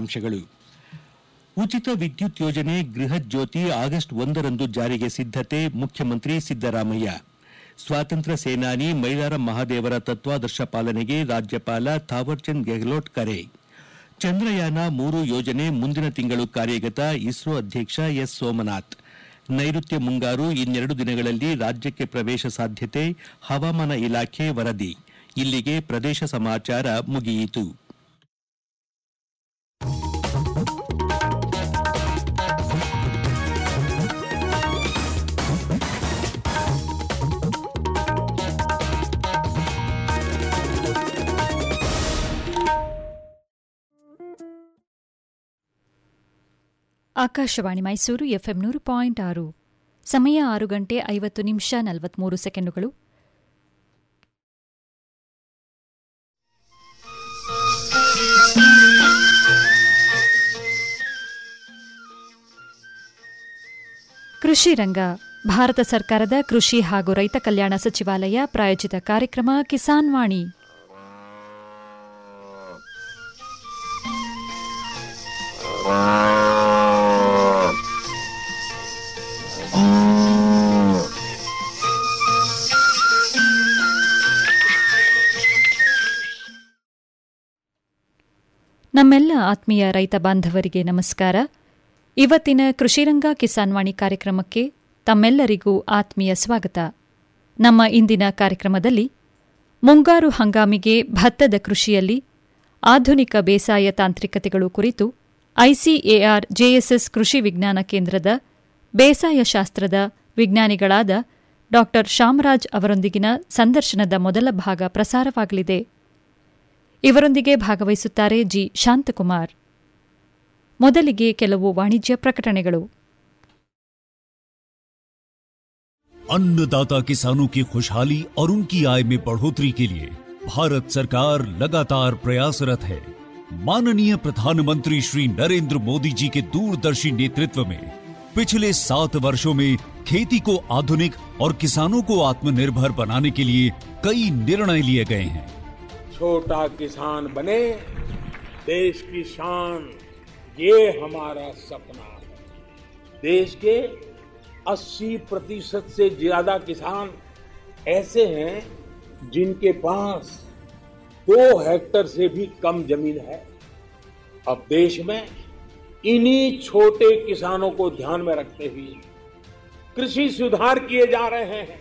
ಮುಖ್ಯಾಂಶಗಳು ಉಚಿತ ವಿದ್ಯುತ್ ಯೋಜನೆ ಗೃಹ ಜ್ಯೋತಿ ಆಗಸ್ಟ್ ಒಂದರಂದು ಜಾರಿಗೆ ಸಿದ್ದತೆ ಮುಖ್ಯಮಂತ್ರಿ ಸಿದ್ದರಾಮಯ್ಯ ಸ್ವಾತಂತ್ರ್ಯ ಸೇನಾನಿ ಮೈಲಾರ ಮಹಾದೇವರ ತತ್ವಾದರ್ಶ ಪಾಲನೆಗೆ ರಾಜ್ಯಪಾಲ ಥಾವರ್ಚಂದ್ ಗೆಹ್ಲೋಟ್ ಕರೆ ಚಂದ್ರಯಾನ ಮೂರು ಯೋಜನೆ ಮುಂದಿನ ತಿಂಗಳು ಕಾರ್ಯಗತ ಇಸ್ರೋ ಅಧ್ಯಕ್ಷ ಎಸ್ ಸೋಮನಾಥ್ ನೈಋತ್ಯ ಮುಂಗಾರು ಇನ್ನೆರಡು ದಿನಗಳಲ್ಲಿ ರಾಜ್ಯಕ್ಕೆ ಪ್ರವೇಶ ಸಾಧ್ಯತೆ ಹವಾಮಾನ ಇಲಾಖೆ ವರದಿ ಇಲ್ಲಿಗೆ ಪ್ರದೇಶ ಸಮಾಚಾರ ಮುಗಿಯಿತು ಆಕಾಶವಾಣಿ ಮೈಸೂರು ಎಫ್ಎಂ ನೂರು ಪಾಯಿಂಟ್ ಆರು ಸಮಯ ಆರು ಗಂಟೆ ಐವತ್ತು ನಿಮಿಷ ನಲವತ್ಮೂರು ಸೆಕೆಂಡುಗಳು ಕೃಷಿ ರಂಗ ಭಾರತ ಸರ್ಕಾರದ ಕೃಷಿ ಹಾಗೂ ರೈತ ಕಲ್ಯಾಣ ಸಚಿವಾಲಯ ಪ್ರಾಯೋಜಿತ ಕಾರ್ಯಕ್ರಮ ಕಿಸಾನ್ ವಾಣಿ ನಮ್ಮೆಲ್ಲ ಆತ್ಮೀಯ ರೈತ ಬಾಂಧವರಿಗೆ ನಮಸ್ಕಾರ ಇವತ್ತಿನ ಕೃಷಿರಂಗ ಕಿಸಾನ್ ವಾಣಿ ಕಾರ್ಯಕ್ರಮಕ್ಕೆ ತಮ್ಮೆಲ್ಲರಿಗೂ ಆತ್ಮೀಯ ಸ್ವಾಗತ ನಮ್ಮ ಇಂದಿನ ಕಾರ್ಯಕ್ರಮದಲ್ಲಿ ಮುಂಗಾರು ಹಂಗಾಮಿಗೆ ಭತ್ತದ ಕೃಷಿಯಲ್ಲಿ ಆಧುನಿಕ ಬೇಸಾಯ ತಾಂತ್ರಿಕತೆಗಳು ಕುರಿತು ಐಸಿಎಆರ್ ಜೆಎಸ್ಎಸ್ ಕೃಷಿ ವಿಜ್ಞಾನ ಕೇಂದ್ರದ ಬೇಸಾಯ ಶಾಸ್ತ್ರದ ವಿಜ್ಞಾನಿಗಳಾದ ಡಾ ಶಾಮರಾಜ್ ಅವರೊಂದಿಗಿನ ಸಂದರ್ಶನದ ಮೊದಲ ಭಾಗ ಪ್ರಸಾರವಾಗಲಿದೆ ಇವರೊಂದಿಗೆ ಭಾಗವಹಿಸುತ್ತಾರೆ ಜಿ ಶಾಂತಕುಮಾರ್ ಮೊದಲಿಗೆ ಕೆಲವು ವಾಣಿಜ್ಯ ಪ್ರಕಟಣೆಗಳು अन्नदाता किसानों की खुशहाली और उनकी आय में बढ़ोतरी के लिए भारत सरकार लगातार प्रयासरत है माननीय प्रधानमंत्री श्री नरेंद्र मोदी जी के दूरदर्शी नेतृत्व में पिछले सात वर्षों में खेती को आधुनिक और किसानों को आत्मनिर्भर बनाने के लिए कई निर्णय लिए गए हैं छोटा किसान बने देश की शान ये हमारा सपना है देश के 80 प्रतिशत से ज्यादा किसान ऐसे हैं जिनके पास दो हेक्टर से भी कम जमीन है अब देश में इन्हीं छोटे किसानों को ध्यान में रखते हुए कृषि सुधार किए जा रहे हैं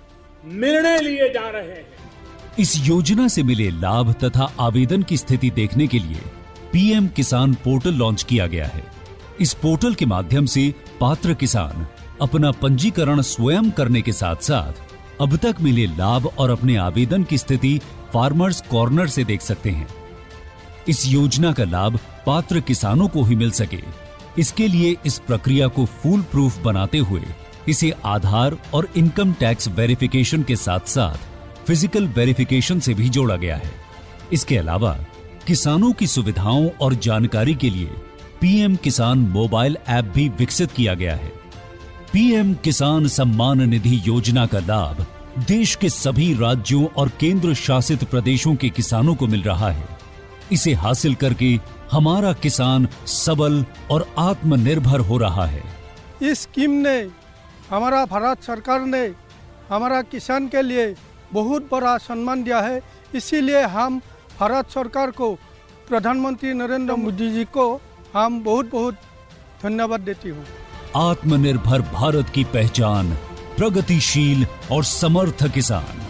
निर्णय लिए जा रहे हैं इस योजना से मिले लाभ तथा आवेदन की स्थिति देखने के लिए पीएम किसान पोर्टल लॉन्च किया गया है इस पोर्टल के माध्यम से पात्र किसान अपना पंजीकरण स्वयं करने के साथ साथ अब तक मिले लाभ और अपने आवेदन की स्थिति फार्मर्स कॉर्नर से देख सकते हैं इस योजना का लाभ पात्र किसानों को ही मिल सके इसके लिए इस प्रक्रिया को फूल प्रूफ बनाते हुए इसे आधार और इनकम टैक्स वेरिफिकेशन के साथ साथ फिजिकल वेरिफिकेशन से भी जोड़ा गया है इसके अलावा किसानों की सुविधाओं और जानकारी के लिए पीएम किसान मोबाइल ऐप भी विकसित किया गया है पीएम किसान सम्मान निधि योजना का लाभ देश के सभी राज्यों और केंद्र शासित प्रदेशों के किसानों को मिल रहा है इसे हासिल करके हमारा किसान सबल और आत्मनिर्भर हो रहा है इस स्कीम ने हमारा भारत सरकार ने हमारा किसान के लिए बहुत बड़ा सम्मान दिया है इसीलिए हम भारत सरकार को प्रधानमंत्री नरेंद्र मोदी जी को हम बहुत बहुत धन्यवाद देती हूँ आत्मनिर्भर भारत की पहचान प्रगतिशील और समर्थ किसान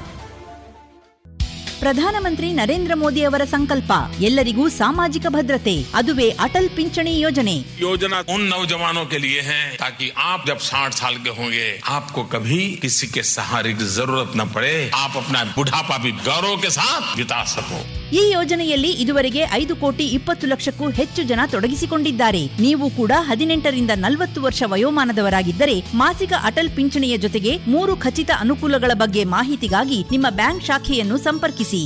ಪ್ರಧಾನಮಂತ್ರಿ ನರೇಂದ್ರ ಮೋದಿ ಅವರ ಸಂಕಲ್ಪ ಎಲ್ಲರಿಗೂ ಸಾಮಾಜಿಕ ಭದ್ರತೆ ಅದುವೇ ಅಟಲ್ ಪಿಂಚಣಿ ಯೋಜನೆ योजना उन नौजवानों के लिए है ताकि आप जब 60 साल के होंगे आपको कभी किसी के सहारे की जरूरत न पड़े आप अपना बुढ़ापा भी गौरव के साथ बिता सको ಈ ಯೋಜನೆಯಲ್ಲಿ ಇದುವರೆಗೆ ಐದು ಕೋಟಿ ಇಪ್ಪತ್ತು ಲಕ್ಷಕ್ಕೂ ಹೆಚ್ಚು ಜನ ತೊಡಗಿಸಿಕೊಂಡಿದ್ದಾರೆ ನೀವು ಕೂಡ ಹದಿನೆಂಟರಿಂದ ನಲವತ್ತು ವರ್ಷ ವಯೋಮಾನದವರಾಗಿದ್ದರೆ ಮಾಸಿಕ ಅಟಲ್ ಪಿಂಚಣಿಯ ಜೊತೆಗೆ ಮೂರು ಖಚಿತ ಅನುಕೂಲಗಳ ಬಗ್ಗೆ ಮಾಹಿತಿಗಾಗಿ ನಿಮ್ಮ ಬ್ಯಾಂಕ್ ಶಾಖೆಯನ್ನು ಸಂಪರ್ಕಿಸಿ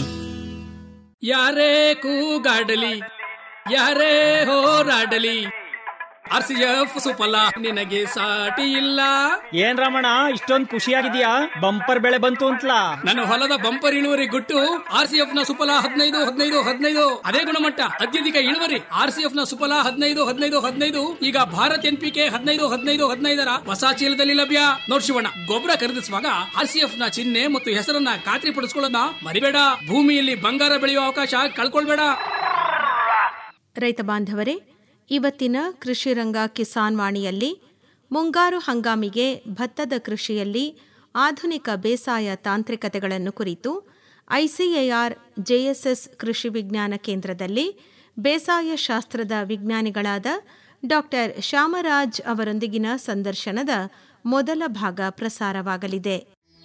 ಯಾರೇ ಕೂಗಾಡಲಿ ಯಾರೇ ಹೋರಾಡಲಿ ಆರ್ ಸಿ ಎಫ್ ಸುಫಲ ನಿನಗೆ ಸಾಟಿ ಇಲ್ಲ ಏನ್ ರಮಣ ಇಷ್ಟೊಂದ್ ಖುಷಿಯಾಗಿದ್ಯಾ ಬಂಪರ್ ಬೆಳೆ ಬಂತು ಅಂತಲಾ ನನ್ನ ಹೊಲದ ಬಂಪರ್ ಇಳುವರಿ ಗುಟ್ಟು ಆರ್ ಸಿ ಎಫ್ ನ ಸುಫಲ ಹದಿನೈದು ಹದಿನೈದು ಹದಿನೈದು ಅದೇ ಗುಣಮಟ್ಟ ಅತ್ಯಧಿಕ ಇಳುವರಿ ಆರ್ ಸಿ ಎಫ್ ನ ಸುಫಲ ಹದಿನೈದು ಹದಿನೈದು ಹದಿನೈದು ಈಗ ಭಾರತ್ ಎನ್ ಪಿ ಕೆ ಹದಿನೈದು ಹದಿನೈದು ಹದಿನೈದರ ಹೊಸ ಚೀಲದಲ್ಲಿ ಲಭ್ಯ ನೋಡ್ ಶಿವಣ್ಣ ಗೊಬ್ಬರ ಖರೀದಿಸುವಾಗ ಆರ್ ಸಿ ಎಫ್ ನ ಚಿಹ್ನೆ ಮತ್ತು ಹೆಸರನ್ನ ಖಾತ್ರಿ ಪಡಿಸ್ಕೊಳ್ಳೋದನ್ನ ಮರಿಬೇಡ ಭೂಮಿಯಲ್ಲಿ ಬಂಗಾರ ಬೆಳೆಯುವ ಅವಕಾಶ ಕಳ್ಕೊಳ್ಬೇಡ ರೈತ ಬಾಂಧವರೇ ಇವತ್ತಿನ ಕೃಷಿ ರಂಗ ಕಿಸಾನ್ ವಾಣಿಯಲ್ಲಿ ಮುಂಗಾರು ಹಂಗಾಮಿಗೆ ಭತ್ತದ ಕೃಷಿಯಲ್ಲಿ ಆಧುನಿಕ ಬೇಸಾಯ ತಾಂತ್ರಿಕತೆಗಳನ್ನು ಕುರಿತು ಐಸಿಎಆರ್ ಜೆಎಸ್ಎಸ್ ಕೃಷಿ ವಿಜ್ಞಾನ ಕೇಂದ್ರದಲ್ಲಿ ಬೇಸಾಯ ಶಾಸ್ತ್ರದ ವಿಜ್ಞಾನಿಗಳಾದ ಡಾಕ್ಟರ್ ಶ್ಯಾಮರಾಜ್ ಅವರೊಂದಿಗಿನ ಸಂದರ್ಶನದ ಮೊದಲ ಭಾಗ ಪ್ರಸಾರವಾಗಲಿದೆ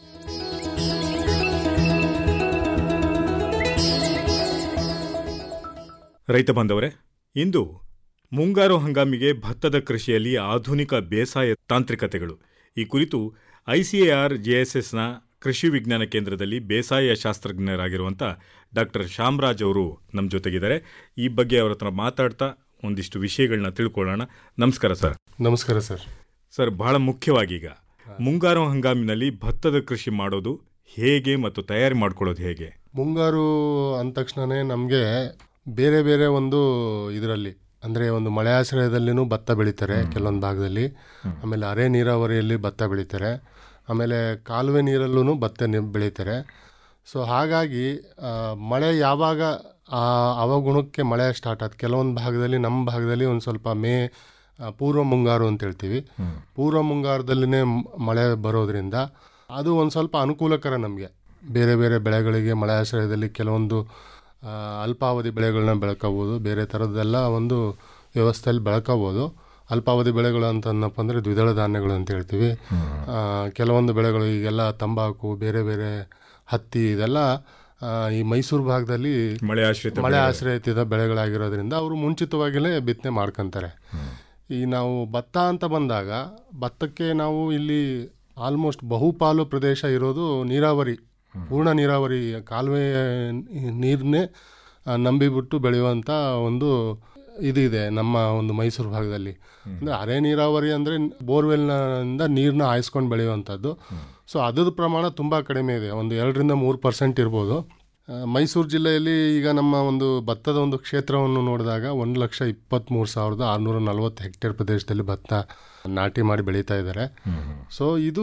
ರೈತ ಬಾಂಧವರೇ ಇಂದು ಮುಂಗಾರು ಹಂಗಾಮಿಗೆ ಭತ್ತದ ಕೃಷಿಯಲ್ಲಿ ಆಧುನಿಕ ಬೇಸಾಯ ತಾಂತ್ರಿಕತೆಗಳು ಈ ಕುರಿತು ಐಸಿಎಆರ್ ಜೆಎಸ್ಎಸ್ನ ಕೃಷಿ ವಿಜ್ಞಾನ ಕೇಂದ್ರದಲ್ಲಿ ಬೇಸಾಯ ಶಾಸ್ತ್ರಜ್ಞರಾಗಿರುವಂಥ ಡಾಕ್ಟರ್ ಶ್ಯಾಮರಾಜ್ ಅವರು ನಮ್ಮ ಜೊತೆಗಿದ್ದಾರೆ ಈ ಬಗ್ಗೆ ಅವರ ಹತ್ರ ಮಾತಾಡ್ತಾ ಒಂದಿಷ್ಟು ವಿಷಯಗಳನ್ನ ತಿಳ್ಕೊಳ್ಳೋಣ ನಮಸ್ಕಾರ ಸರ್ ನಮಸ್ಕಾರ ಸರ್ ಸರ್ ಬಹಳ ಮುಖ್ಯವಾಗಿ ಈಗ ಮುಂಗಾರು ಹಂಗಾಮಿನಲ್ಲಿ ಭತ್ತದ ಕೃಷಿ ಮಾಡೋದು ಹೇಗೆ ಮತ್ತು ತಯಾರಿ ಮಾಡ್ಕೊಳ್ಳೋದು ಹೇಗೆ ಮುಂಗಾರು ಅಂದ ತಕ್ಷಣನೇ ನಮಗೆ ಬೇರೆ ಬೇರೆ ಒಂದು ಇದರಲ್ಲಿ ಅಂದರೆ ಒಂದು ಮಳೆ ಆಶ್ರಯದಲ್ಲಿನೂ ಭತ್ತ ಬೆಳೀತಾರೆ ಕೆಲವೊಂದು ಭಾಗದಲ್ಲಿ ಆಮೇಲೆ ಅರೆ ನೀರಾವರಿಯಲ್ಲಿ ಭತ್ತ ಬೆಳೀತಾರೆ ಆಮೇಲೆ ಕಾಲುವೆ ನೀರಲ್ಲೂ ಭತ್ತ ನಿ- ಬೆಳೀತಾರೆ ಸೊ ಹಾಗಾಗಿ ಆ, ಮಳೆ ಯಾವಾಗ ಆ ಅವಗುಣಕ್ಕೆ ಮಳೆ ಸ್ಟಾರ್ಟ್ ಆಯ್ತು ಕೆಲವೊಂದು ಭಾಗದಲ್ಲಿ ನಮ್ಮ ಭಾಗದಲ್ಲಿ ಒಂದು ಸ್ವಲ್ಪ ಮೇ ಆ, ಪೂರ್ವ ಮುಂಗಾರು ಅಂತ ಹೇಳ್ತೀವಿ ಪೂರ್ವ ಮುಂಗಾರದಲ್ಲಿನೇ ಮ್- ಮಳೆ ಬರೋದ್ರಿಂದ ಅದು ಒಂದು ಸ್ವಲ್ಪ ಅನುಕೂಲಕರ ನಮಗೆ ಬೇರೆ ಬೇರೆ ಬೆಳೆಗಳಿಗೆ ಮಳೆ ಆಶ್ರಯದಲ್ಲಿ ಕೆಲವೊಂದು ಆ, ಅಲ್ಪಾವಧಿ ಬೆಳೆಗಳನ್ನ ಬೆಳ್ಕೋಬೋದು ಬೇರೆ ಥರದ್ದೆಲ್ಲ ಒಂದು ವ್ಯವಸ್ಥೆಯಲ್ಲಿ ಬೆಳ್ಕೋಬೋದು ಅಲ್ಪಾವಧಿ ಬೆಳೆಗಳು ಅಂತಂದಪ್ಪ ಅಂದರೆ ದ್ವಿದಳ ಧಾನ್ಯಗಳು ಅಂತ ಹೇಳ್ತೀವಿ ಆ, ಕೆಲವೊಂದು ಬೆಳೆಗಳು ಈಗೆಲ್ಲ ತಂಬಾಕು ಬೇರೆ ಬೇರೆ ಹತ್ತಿ ಇದೆಲ್ಲ ಆ, ಈ ಮೈಸೂರು ಭಾಗದಲ್ಲಿ ಮಳೆ ಆಶ್ರಿತ ಮಳೆ ಬೆಳೆ. ಆಶ್ರಯಿತ ಬೆಳೆಗಳಾಗಿರೋದ್ರಿಂದ ಅವರು ಮುಂಚಿತವಾಗಿಯೇ ಬಿತ್ತನೆ ಮಾಡ್ಕೊಂತಾರೆ ಈ ನಾವು ಭತ್ತ ಅಂತ ಬಂದಾಗ ಭತ್ತಕ್ಕೆ ನಾವು ಇಲ್ಲಿ ಆಲ್ಮೋಸ್ಟ್ ಬಹುಪಾಲು ಪ್ರದೇಶ ಇರೋದು ನೀರಾವರಿ ಪೂರ್ಣ ನೀರಾವರಿ ಕಾಲುವೆ ನೀರನ್ನೇ ನಂಬಿಬಿಟ್ಟು ಬೆಳೆಯುವಂಥ ಒಂದು ಇದಿದೆ ನಮ್ಮ ಒಂದು ಮೈಸೂರು ಭಾಗದಲ್ಲಿ ಅಂದರೆ ಅರೆ ನೀರಾವರಿ ಅಂದರೆ ಬೋರ್ವೆಲ್ನಿಂದ ನೀರನ್ನ ಹಾಯಿಸ್ಕೊಂಡು ಬೆಳೆಯುವಂಥದ್ದು ಸೊ ಅದ್ರದ್ದು ಪ್ರಮಾಣ ತುಂಬ ಕಡಿಮೆ ಇದೆ ಒಂದು ಎರಡರಿಂದ ಮೂರು ಪರ್ಸೆಂಟ್ ಇರ್ಬೋದು ಆ, ಮೈಸೂರು ಜಿಲ್ಲೆಯಲ್ಲಿ ಈಗ ನಮ್ಮ ಒಂದು ಭತ್ತದ ಒಂದು ಕ್ಷೇತ್ರವನ್ನು ನೋಡಿದಾಗ ಒಂದು ಲಕ್ಷ ಇಪ್ಪತ್ತ್ಮೂರು ಸಾವಿರದ ಆರುನೂರ ನಲವತ್ತು ಹೆಕ್ಟೇರ್ ಪ್ರದೇಶದಲ್ಲಿ ಭತ್ತ ನಾಟಿ ಮಾಡಿ ಬೆಳೀತಾ ಇದ್ದಾರೆ ಸೊ ಇದು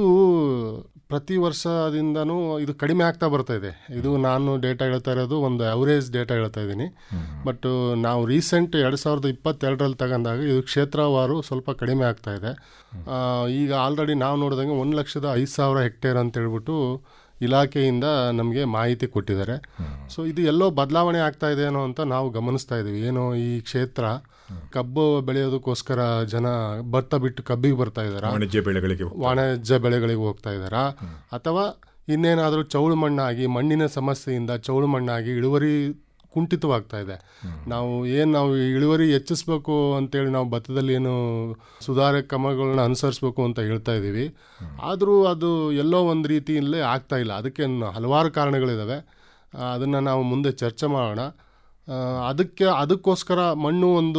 ಪ್ರತಿ ವರ್ಷದಿಂದನೂ ಇದು ಕಡಿಮೆ ಆಗ್ತಾ ಬರ್ತಾ ಇದೆ ಇದು ನಾನು ಡೇಟಾ ಹೇಳ್ತಾ ಇರೋದು ಒಂದು ಅವರೇಜ್ ಡೇಟಾ ಹೇಳ್ತಾ ಇದ್ದೀನಿ ಬಟ್ ನಾವು ರೀಸೆಂಟ್ ಎರಡು ಸಾವಿರದ ಇಪ್ಪತ್ತೆರಡರಲ್ಲಿ ತಗೊಂಡಾಗ ಇದು ಕ್ಷೇತ್ರವಾರು ಸ್ವಲ್ಪ ಕಡಿಮೆ ಆಗ್ತಾ ಇದೆ ಆ, ಈಗ ಆಲ್ರೆಡಿ ನಾವು ನೋಡಿದಂಗೆ ಒಂದು ಲಕ್ಷದ ಐದು ಸಾವಿರ ಹೆಕ್ಟೇರ್ ಅಂತ ಹೇಳ್ಬಿಟ್ಟು ಇಲಾಖೆಯಿಂದ ನಮಗೆ ಮಾಹಿತಿ ಕೊಟ್ಟಿದ್ದಾರೆ ಸೊ ಇದು ಎಲ್ಲೋ ಬದಲಾವಣೆ ಆಗ್ತಾ ಇದೆ ಏನೋ ಅಂತ ನಾವು ಗಮನಿಸ್ತಾ ಇದ್ದೀವಿ ಏನೋ ಈ ಕ್ಷೇತ್ರ ಕಬ್ಬು ಬೆಳೆಯೋದಕ್ಕೋಸ್ಕರ ಜನ ಭತ್ತ ಬಿಟ್ಟು ಕಬ್ಬಿಗೆ ಬರ್ತಾ ಇದ್ದಾರಾ ವಾಣಿಜ್ಯ ಬೆಳೆಗಳಿಗೆ ವಾಣಿಜ್ಯ ಬೆಳೆಗಳಿಗೆ ಹೋಗ್ತಾ ಇದ್ದಾರಾ ಅಥವಾ ಇನ್ನೇನಾದರೂ ಚೌಳು ಮಣ್ಣಾಗಿ ಮಣ್ಣಿನ ಸಮಸ್ಯೆಯಿಂದ ಚೌಳು ಮಣ್ಣಾಗಿ ಇಳುವರಿ ಕುಂಠಿತವಾಗ್ತಾ ಇದೆ ನಾವು ಏನು ನಾವು ಈ ಇಳುವರಿ ಹೆಚ್ಚಿಸ್ಬೇಕು ಅಂತೇಳಿ ನಾವು ಭತ್ತದಲ್ಲಿ ಏನು ಸುಧಾರಕ ಕ್ರಮಗಳನ್ನ ಅನುಸರಿಸ್ಬೇಕು ಅಂತ ಹೇಳ್ತಾ ಇದ್ದೀವಿ ಆದರೂ ಅದು ಎಲ್ಲೋ ಒಂದು ರೀತಿಯಲ್ಲೇ ಆಗ್ತಾ ಇಲ್ಲ ಅದಕ್ಕೆ ನ- ಹಲವಾರು ಕಾರಣಗಳಿದ್ದಾವೆ ಅದನ್ನು ನಾವು ಮುಂದೆ ಚರ್ಚೆ ಮಾಡೋಣ ಆ, ಅದಕ್ಕೆ ಅದಕ್ಕೋಸ್ಕರ ಮಣ್ಣು ಒಂದು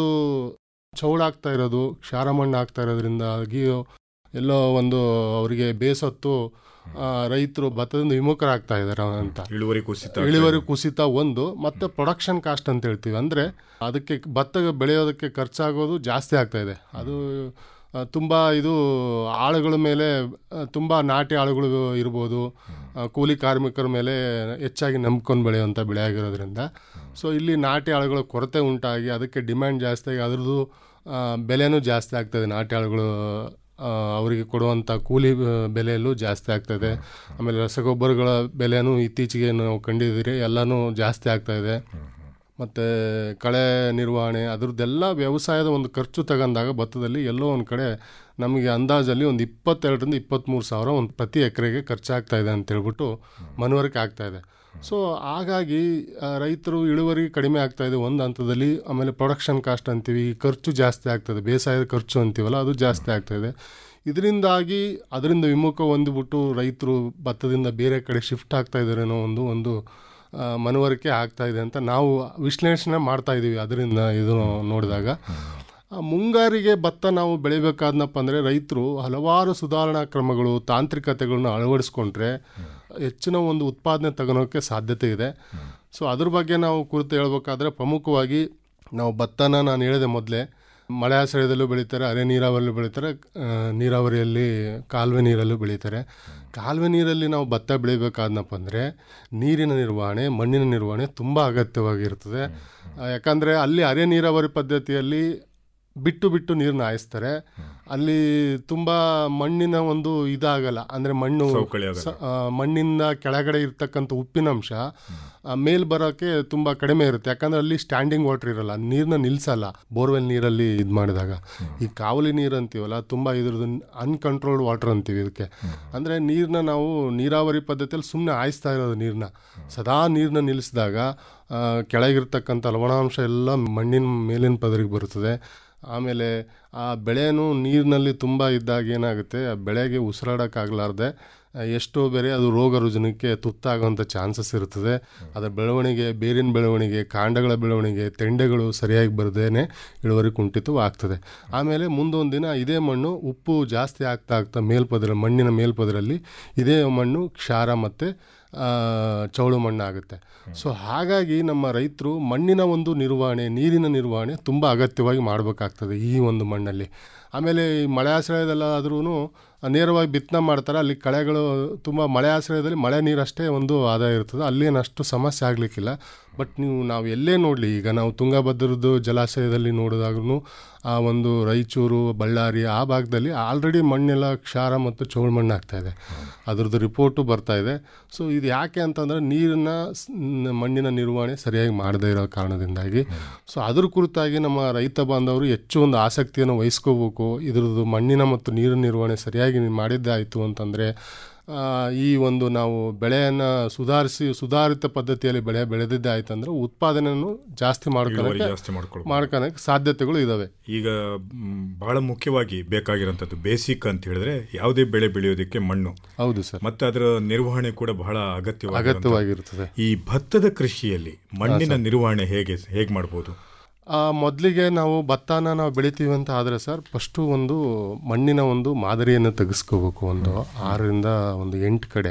ಚೌಳಾಗ್ತಾ ಇರೋದು ಕ್ಷಾರ ಮಣ್ಣು ಆಗ್ತಾ ಇರೋದ್ರಿಂದಾಗಿ ಎಲ್ಲೋ ಒಂದು ಅವರಿಗೆ ಬೇಸತ್ತು ರೈತರು ಭತ್ತದಿಂದ ವಿಮುಖರಾಗ್ತಾ ಇದ್ದಾರೆ ಅಂತ ಇಳುವರಿ ಕುಸಿತ ಇಳುವರಿ ಕುಸಿತ ಒಂದು ಮತ್ತೆ ಪ್ರೊಡಕ್ಷನ್ ಕಾಸ್ಟ್ ಅಂತ ಹೇಳ್ತೀವಿ ಅಂದರೆ ಅದಕ್ಕೆ ಭತ್ತ ಬೆಳೆಯೋದಕ್ಕೆ ಖರ್ಚಾಗೋದು ಜಾಸ್ತಿ ಆಗ್ತಾ ಇದೆ ಅದು ಆ, ತುಂಬ ಇದು ಆಳುಗಳ ಮೇಲೆ ಆ, ತುಂಬ ನಾಟಿ ಆಳುಗಳು ಇರ್ಬೋದು ಆ, ಕೂಲಿ ಕಾರ್ಮಿಕರ ಮೇಲೆ ಹೆಚ್ಚಾಗಿ ನಂಬ್ಕೊಂಡು ಬೆಳೆಯುವಂಥ ಬೆಳೆ ಆಗಿರೋದ್ರಿಂದ ಸೊ ಇಲ್ಲಿ ನಾಟಿ ಆಳುಗಳ ಕೊರತೆ ಉಂಟಾಗಿ ಅದಕ್ಕೆ ಡಿಮ್ಯಾಂಡ್ ಜಾಸ್ತಿ ಆಗಿ ಅದ್ರದ್ದು ಆ, ಬೆಲೆನೂ ಜಾಸ್ತಿ ಆಗ್ತದೆ ನಾಟಿ ಆಳುಗಳು ಆ, ಅವರಿಗೆ ಕೊಡುವಂಥ ಕೂಲಿ ಆ, ಬೆಲೆಯಲ್ಲೂ ಜಾಸ್ತಿ ಆಗ್ತದೆ ಆಮೇಲೆ ರಸಗೊಬ್ಬರಗಳ ಬೆಲೆನೂ ಇತ್ತೀಚೆಗೆ ನಾವು ಕಂಡಿದ್ದೀರಿ ಎಲ್ಲನೂ ಜಾಸ್ತಿ ಆಗ್ತಾ ಇದೆ ಮತ್ತು ಕಳೆ ನಿರ್ವಹಣೆ ಅದ್ರದ್ದೆಲ್ಲ ವ್ಯವಸಾಯದ ಒಂದು ಖರ್ಚು ತಗೊಂಡಾಗ ಭತ್ತದಲ್ಲಿ ಎಲ್ಲೋ ಒಂದು ಕಡೆ ನಮಗೆ ಅಂದಾಜಲ್ಲಿ ಒಂದು ಇಪ್ಪತ್ತೆರಡರಿಂದ ಇಪ್ಪತ್ತ್ಮೂರು ಸಾವಿರ ಒಂದು ಪ್ರತಿ ಎಕರೆಗೆ ಖರ್ಚಾಗ್ತಾ ಇದೆ ಅಂತ ಹೇಳ್ಬಿಟ್ಟು ಮನವರಿಕೆ ಆಗ್ತಾ ಇದೆ ಸೊ ಹಾಗಾಗಿ ಆ, ರೈತರು ಇಳುವರಿ ಕಡಿಮೆ ಆಗ್ತಾ ಇದೆ ಒಂದು ಹಂತದಲ್ಲಿ ಆಮೇಲೆ ಪ್ರೊಡಕ್ಷನ್ ಕಾಸ್ಟ್ ಅಂತೀವಿ ಈ ಖರ್ಚು ಜಾಸ್ತಿ ಆಗ್ತದೆ ಬೇಸಾಯದ ಖರ್ಚು ಅಂತೀವಲ್ಲ ಅದು ಜಾಸ್ತಿ ಆಗ್ತಾ ಇದೆ ಇದರಿಂದಾಗಿ ಅದರಿಂದ ವಿಮುಖ ಹೊಂದಿಬಿಟ್ಟು ರೈತರು ಭತ್ತದಿಂದ ಬೇರೆ ಕಡೆ ಶಿಫ್ಟ್ ಆಗ್ತಾ ಇದ್ದಾರೆ ಅನ್ನೋ ಒಂದು ಒಂದು ಆ, ಮನವರಿಕೆ ಆಗ್ತಾ ಇದೆ ಅಂತ ನಾವು ವಿಶ್ಲೇಷಣೆ ಮಾಡ್ತಾ ಇದ್ದೀವಿ ಅದರಿಂದ ಇದು ನೋಡಿದಾಗ ಆ ಮುಂಗಾರಿಗೆ ಭತ್ತ ನಾವು ಬೆಳಿಬೇಕಾದ್ನಪ್ಪ ಅಂದರೆ ರೈತರು ಹಲವಾರು ಸುಧಾರಣಾ ಕ್ರಮಗಳು ತಾಂತ್ರಿಕತೆಗಳನ್ನ ಅಳವಡಿಸ್ಕೊಂಡ್ರೆ ಹೆಚ್ಚಿನ ಒಂದು ಉತ್ಪಾದನೆ ತಗೊಳೋಕ್ಕೆ ಸಾಧ್ಯತೆ ಇದೆ ಸೊ ಅದ್ರ ಬಗ್ಗೆ ನಾವು ಕುರಿತು ಹೇಳ್ಬೇಕಾದ್ರೆ ಪ್ರಮುಖವಾಗಿ ನಾವು ಭತ್ತನ ನಾನು ಹೇಳಿದೆ ಮೊದಲೇ ಮಳೆ ಆಶ್ರಯದಲ್ಲೂ ಬೆಳೀತಾರೆ ಅರೆ ನೀರಾವರಿಯಲ್ಲೂ ಬೆಳೀತಾರೆ ಆ, ನೀರಾವರಿಯಲ್ಲಿ ಕಾಲುವೆ ನೀರಲ್ಲೂ ಬೆಳೀತಾರೆ ಕಾಲುವೆ ನೀರಲ್ಲಿ ನಾವು ಭತ್ತ ಬೆಳಿಬೇಕಾದ್ನಪ್ಪ ಅಂದರೆ ನೀರಿನ ನಿರ್ವಹಣೆ ಮಣ್ಣಿನ ನಿರ್ವಹಣೆ ತುಂಬ ಅಗತ್ಯವಾಗಿರ್ತದೆ ಆ, ಯಾಕಂದರೆ ಅಲ್ಲಿ ಅರೆ ನೀರಾವರಿ ಪದ್ಧತಿಯಲ್ಲಿ ಬಿಟ್ಟು ಬಿಟ್ಟು ನೀರನ್ನ ಹಾಯಿಸ್ತಾರೆ ಅಲ್ಲಿ ತುಂಬ ಮಣ್ಣಿನ ಒಂದು ಇದಾಗಲ್ಲ ಅಂದರೆ ಮಣ್ಣು ಸವಕಳಿ ಆಗಲ್ಲ. ಸ- ಆ, ಮಣ್ಣಿಂದ ಕೆಳಗಡೆ ಇರ್ತಕ್ಕಂಥ ಉಪ್ಪಿನಂಶ ಆ, ಮೇಲ್ ಬರೋಕ್ಕೆ ತುಂಬ ಕಡಿಮೆ ಇರುತ್ತೆ ಯಾಕಂದ್ರೆ ಅಲ್ಲಿ ಸ್ಟ್ಯಾಂಡಿಂಗ್ ವಾಟರ್ ಇರಲ್ಲ ನೀರನ್ನ ನಿಲ್ಸಲ್ಲ ಬೋರ್ವೆಲ್ ನೀರಲ್ಲಿ ಇದು ಮಾಡಿದಾಗ ಈ ಕಾವಲಿ ನೀರು ಅಂತೀವಲ್ಲ ತುಂಬ ಇದ್ರದ್ದು ಅನ್ಕಂಟ್ರೋಲ್ಡ್ ವಾಟರ್ ಅಂತೀವಿ ಇದಕ್ಕೆ ಅಂದರೆ ನೀರನ್ನ ನಾವು ನೀರಾವರಿ ಪದ್ಧತಿಯಲ್ಲಿ ಸುಮ್ಮನೆ ಹಾಯಿಸ್ತಾ ಇರೋದು ನೀರನ್ನ ಸದಾ ನೀರನ್ನ ನಿಲ್ಲಿಸಿದಾಗ ಆ, ಕೆಳಗಿರ್ತಕ್ಕಂಥ ಲವಣಾಂಶ ಎಲ್ಲ ಮಣ್ಣಿನ ಮೇಲಿನ ಪದರಿಗೆ ಬರುತ್ತದೆ ಆಮೇಲೆ ಆ ಬೆಳೆನೂ ನೀರಿನಲ್ಲಿ ತುಂಬ ಇದ್ದಾಗ ಏನಾಗುತ್ತೆ ಆ ಬೆಳೆಗೆ ಉಸಿರಾಡೋಕ್ಕಾಗಲಾರ್ದೆ ಎಷ್ಟೋ ಬೇರೆ ಅದು ರೋಗ ರುಜಿನಕ್ಕೆ ತುತ್ತಾಗುವಂಥ ಚಾನ್ಸಸ್ ಇರ್ತದೆ ಅದರ ಬೆಳವಣಿಗೆ ಬೇರಿನ ಬೆಳವಣಿಗೆ ಕಾಂಡಗಳ ಬೆಳವಣಿಗೆ ತೆಂಡೆಗಳು ಸರಿಯಾಗಿ ಬರದೇನೆ ಇಳುವರಿ ಕುಂಠಿತವಾಗ್ತದೆ ಆಮೇಲೆ ಮುಂದೊಂದು ದಿನ ಇದೇ ಮಣ್ಣು ಉಪ್ಪು ಜಾಸ್ತಿ ಆಗ್ತಾ ಆಗ್ತಾ ಮೇಲ್ಪದರ ಮಣ್ಣಿನ ಮೇಲ್ಪದರಲ್ಲಿ ಇದೇ ಮಣ್ಣು ಕ್ಷಾರ ಮತ್ತು ಚೌಳು ಮಣ್ಣಾಗುತ್ತೆ ಸೊ ಹಾಗಾಗಿ ನಮ್ಮ ರೈತರು ಮಣ್ಣಿನ ಒಂದು ನಿರ್ವಹಣೆ ನೀರಿನ ನಿರ್ವಹಣೆ ತುಂಬ ಅಗತ್ಯವಾಗಿ ಮಾಡಬೇಕಾಗ್ತದೆ ಈ ಒಂದು ಮಣ್ಣಲ್ಲಿ ಆಮೇಲೆ ಈ ಮಳೆ ಆಶ್ರಯದಲ್ಲಾದ್ರೂ ನೇರವಾಗಿ ಬಿತ್ತನೆ ಮಾಡ್ತಾರೆ ಅಲ್ಲಿ ಕಳೆಗಳು ತುಂಬ ಮಳೆ ಆಶ್ರಯದಲ್ಲಿ ಮಳೆ ನೀರಷ್ಟೇ ಒಂದು ಆದಾಯ ಇರ್ತದೆ ಅಲ್ಲೇನಷ್ಟು ಸಮಸ್ಯೆ ಆಗಲಿಕ್ಕಿಲ್ಲ ಬಟ್ ನೀವು ನಾವು ಎಲ್ಲೇ ನೋಡಲಿ ಈಗ ನಾವು ತುಂಗಭದ್ರದ್ದು ಜಲಾಶಯದಲ್ಲಿ ನೋಡಿದಾಗ್ಲೂ ಆ ಒಂದು ರಾಯಚೂರು ಬಳ್ಳಾರಿ ಆ ಭಾಗದಲ್ಲಿ ಆಲ್ರೆಡಿ ಮಣ್ಣೆಲ್ಲ ಕ್ಷಾರ ಮತ್ತು ಚೌಳು ಮಣ್ಣು ಆಗ್ತಾ ಇದೆ ಅದ್ರದ್ದು ರಿಪೋರ್ಟು ಬರ್ತಾ ಇದೆ ಸೊ ಇದು ಯಾಕೆ ಅಂತಂದರೆ ನೀರನ್ನ ಸ್- ನ- ಮಣ್ಣಿನ ನಿರ್ವಹಣೆ ಸರಿಯಾಗಿ ಮಾಡದೇ ಇರೋ ಕಾರಣದಿಂದಾಗಿ ಸೊ ಅದ್ರ ಕುರಿತಾಗಿ ನಮ್ಮ ರೈತ ಬಾಂಧವರು ಹೆಚ್ಚು ಒಂದು ಆಸಕ್ತಿಯನ್ನು ವಹಿಸ್ಕೋಬೇಕು ಇದ್ರದ್ದು ಮಣ್ಣಿನ ಮತ್ತು ನೀರಿನ ನಿರ್ವಹಣೆ ಸರಿಯಾಗಿ ಮಾಡಿದ್ದೇ ಆಯಿತು ಅಂತಂದರೆ ಆ, ಈ ಒಂದು ನಾವು ಬೆಳೆಯನ್ನು ಸುಧಾರಿಸಿ ಸುಧಾರಿತ ಪದ್ಧತಿಯಲ್ಲಿ ಬೆಳೆ ಬೆಳೆದಿದ್ದೇ ಆಯ್ತು ಅಂದ್ರೆ ಉತ್ಪಾದನೆಯನ್ನು ಜಾಸ್ತಿ ಇಳುವರಿ ಮಾಡ್ಕೊಳ್ಳೋಕೆ ಜಾಸ್ತಿ ಮಾಡ್ಕೊಳ್ಬೋದು. ಮಾಡ್ಕೊಳಕ್ಕೆ ಸಾಧ್ಯತೆಗಳು ಇದಾವೆ ಈಗ ಮ್, ಬಹಳ ಮುಖ್ಯವಾಗಿ ಬೇಕಾಗಿರೋಂಥದ್ದು ಬೇಸಿಕ್ ಅಂತ ಹೇಳಿದ್ರೆ ಯಾವುದೇ ಬೆಳೆ ಬೆಳೆಯೋದಕ್ಕೆ ಮಣ್ಣು ಹೌದು ಸರ್ ಮತ್ತೆ ಅದರ ನಿರ್ವಹಣೆ ಕೂಡ ಬಹಳ ಅಗತ್ಯವಾಗಿ ಅಗತ್ಯವಾಗಿರ್ತದೆ. ಈ ಭತ್ತದ ಕೃಷಿಯಲ್ಲಿ ಮಣ್ಣಿನ ಸರ್. ನಿರ್ವಹಣೆ ಹೇಗೆ ಹೇಗೆ ಮಾಡ್ಬೋದು ಆ, ಮೊದಲಿಗೆ ನಾವು ಭತ್ತನ ನಾವು ಬೆಳಿತೀವಿ ಅಂತ ಆದರೆ ಸರ್ ಫಸ್ಟು ಒಂದು ಮಣ್ಣಿನ ಒಂದು ಮಾದರಿಯನ್ನು ತೆಗೆಸ್ಕೋಬೇಕು ಒಂದು ಆರರಿಂದ ಒಂದು ಎಂಟು ಕಡೆ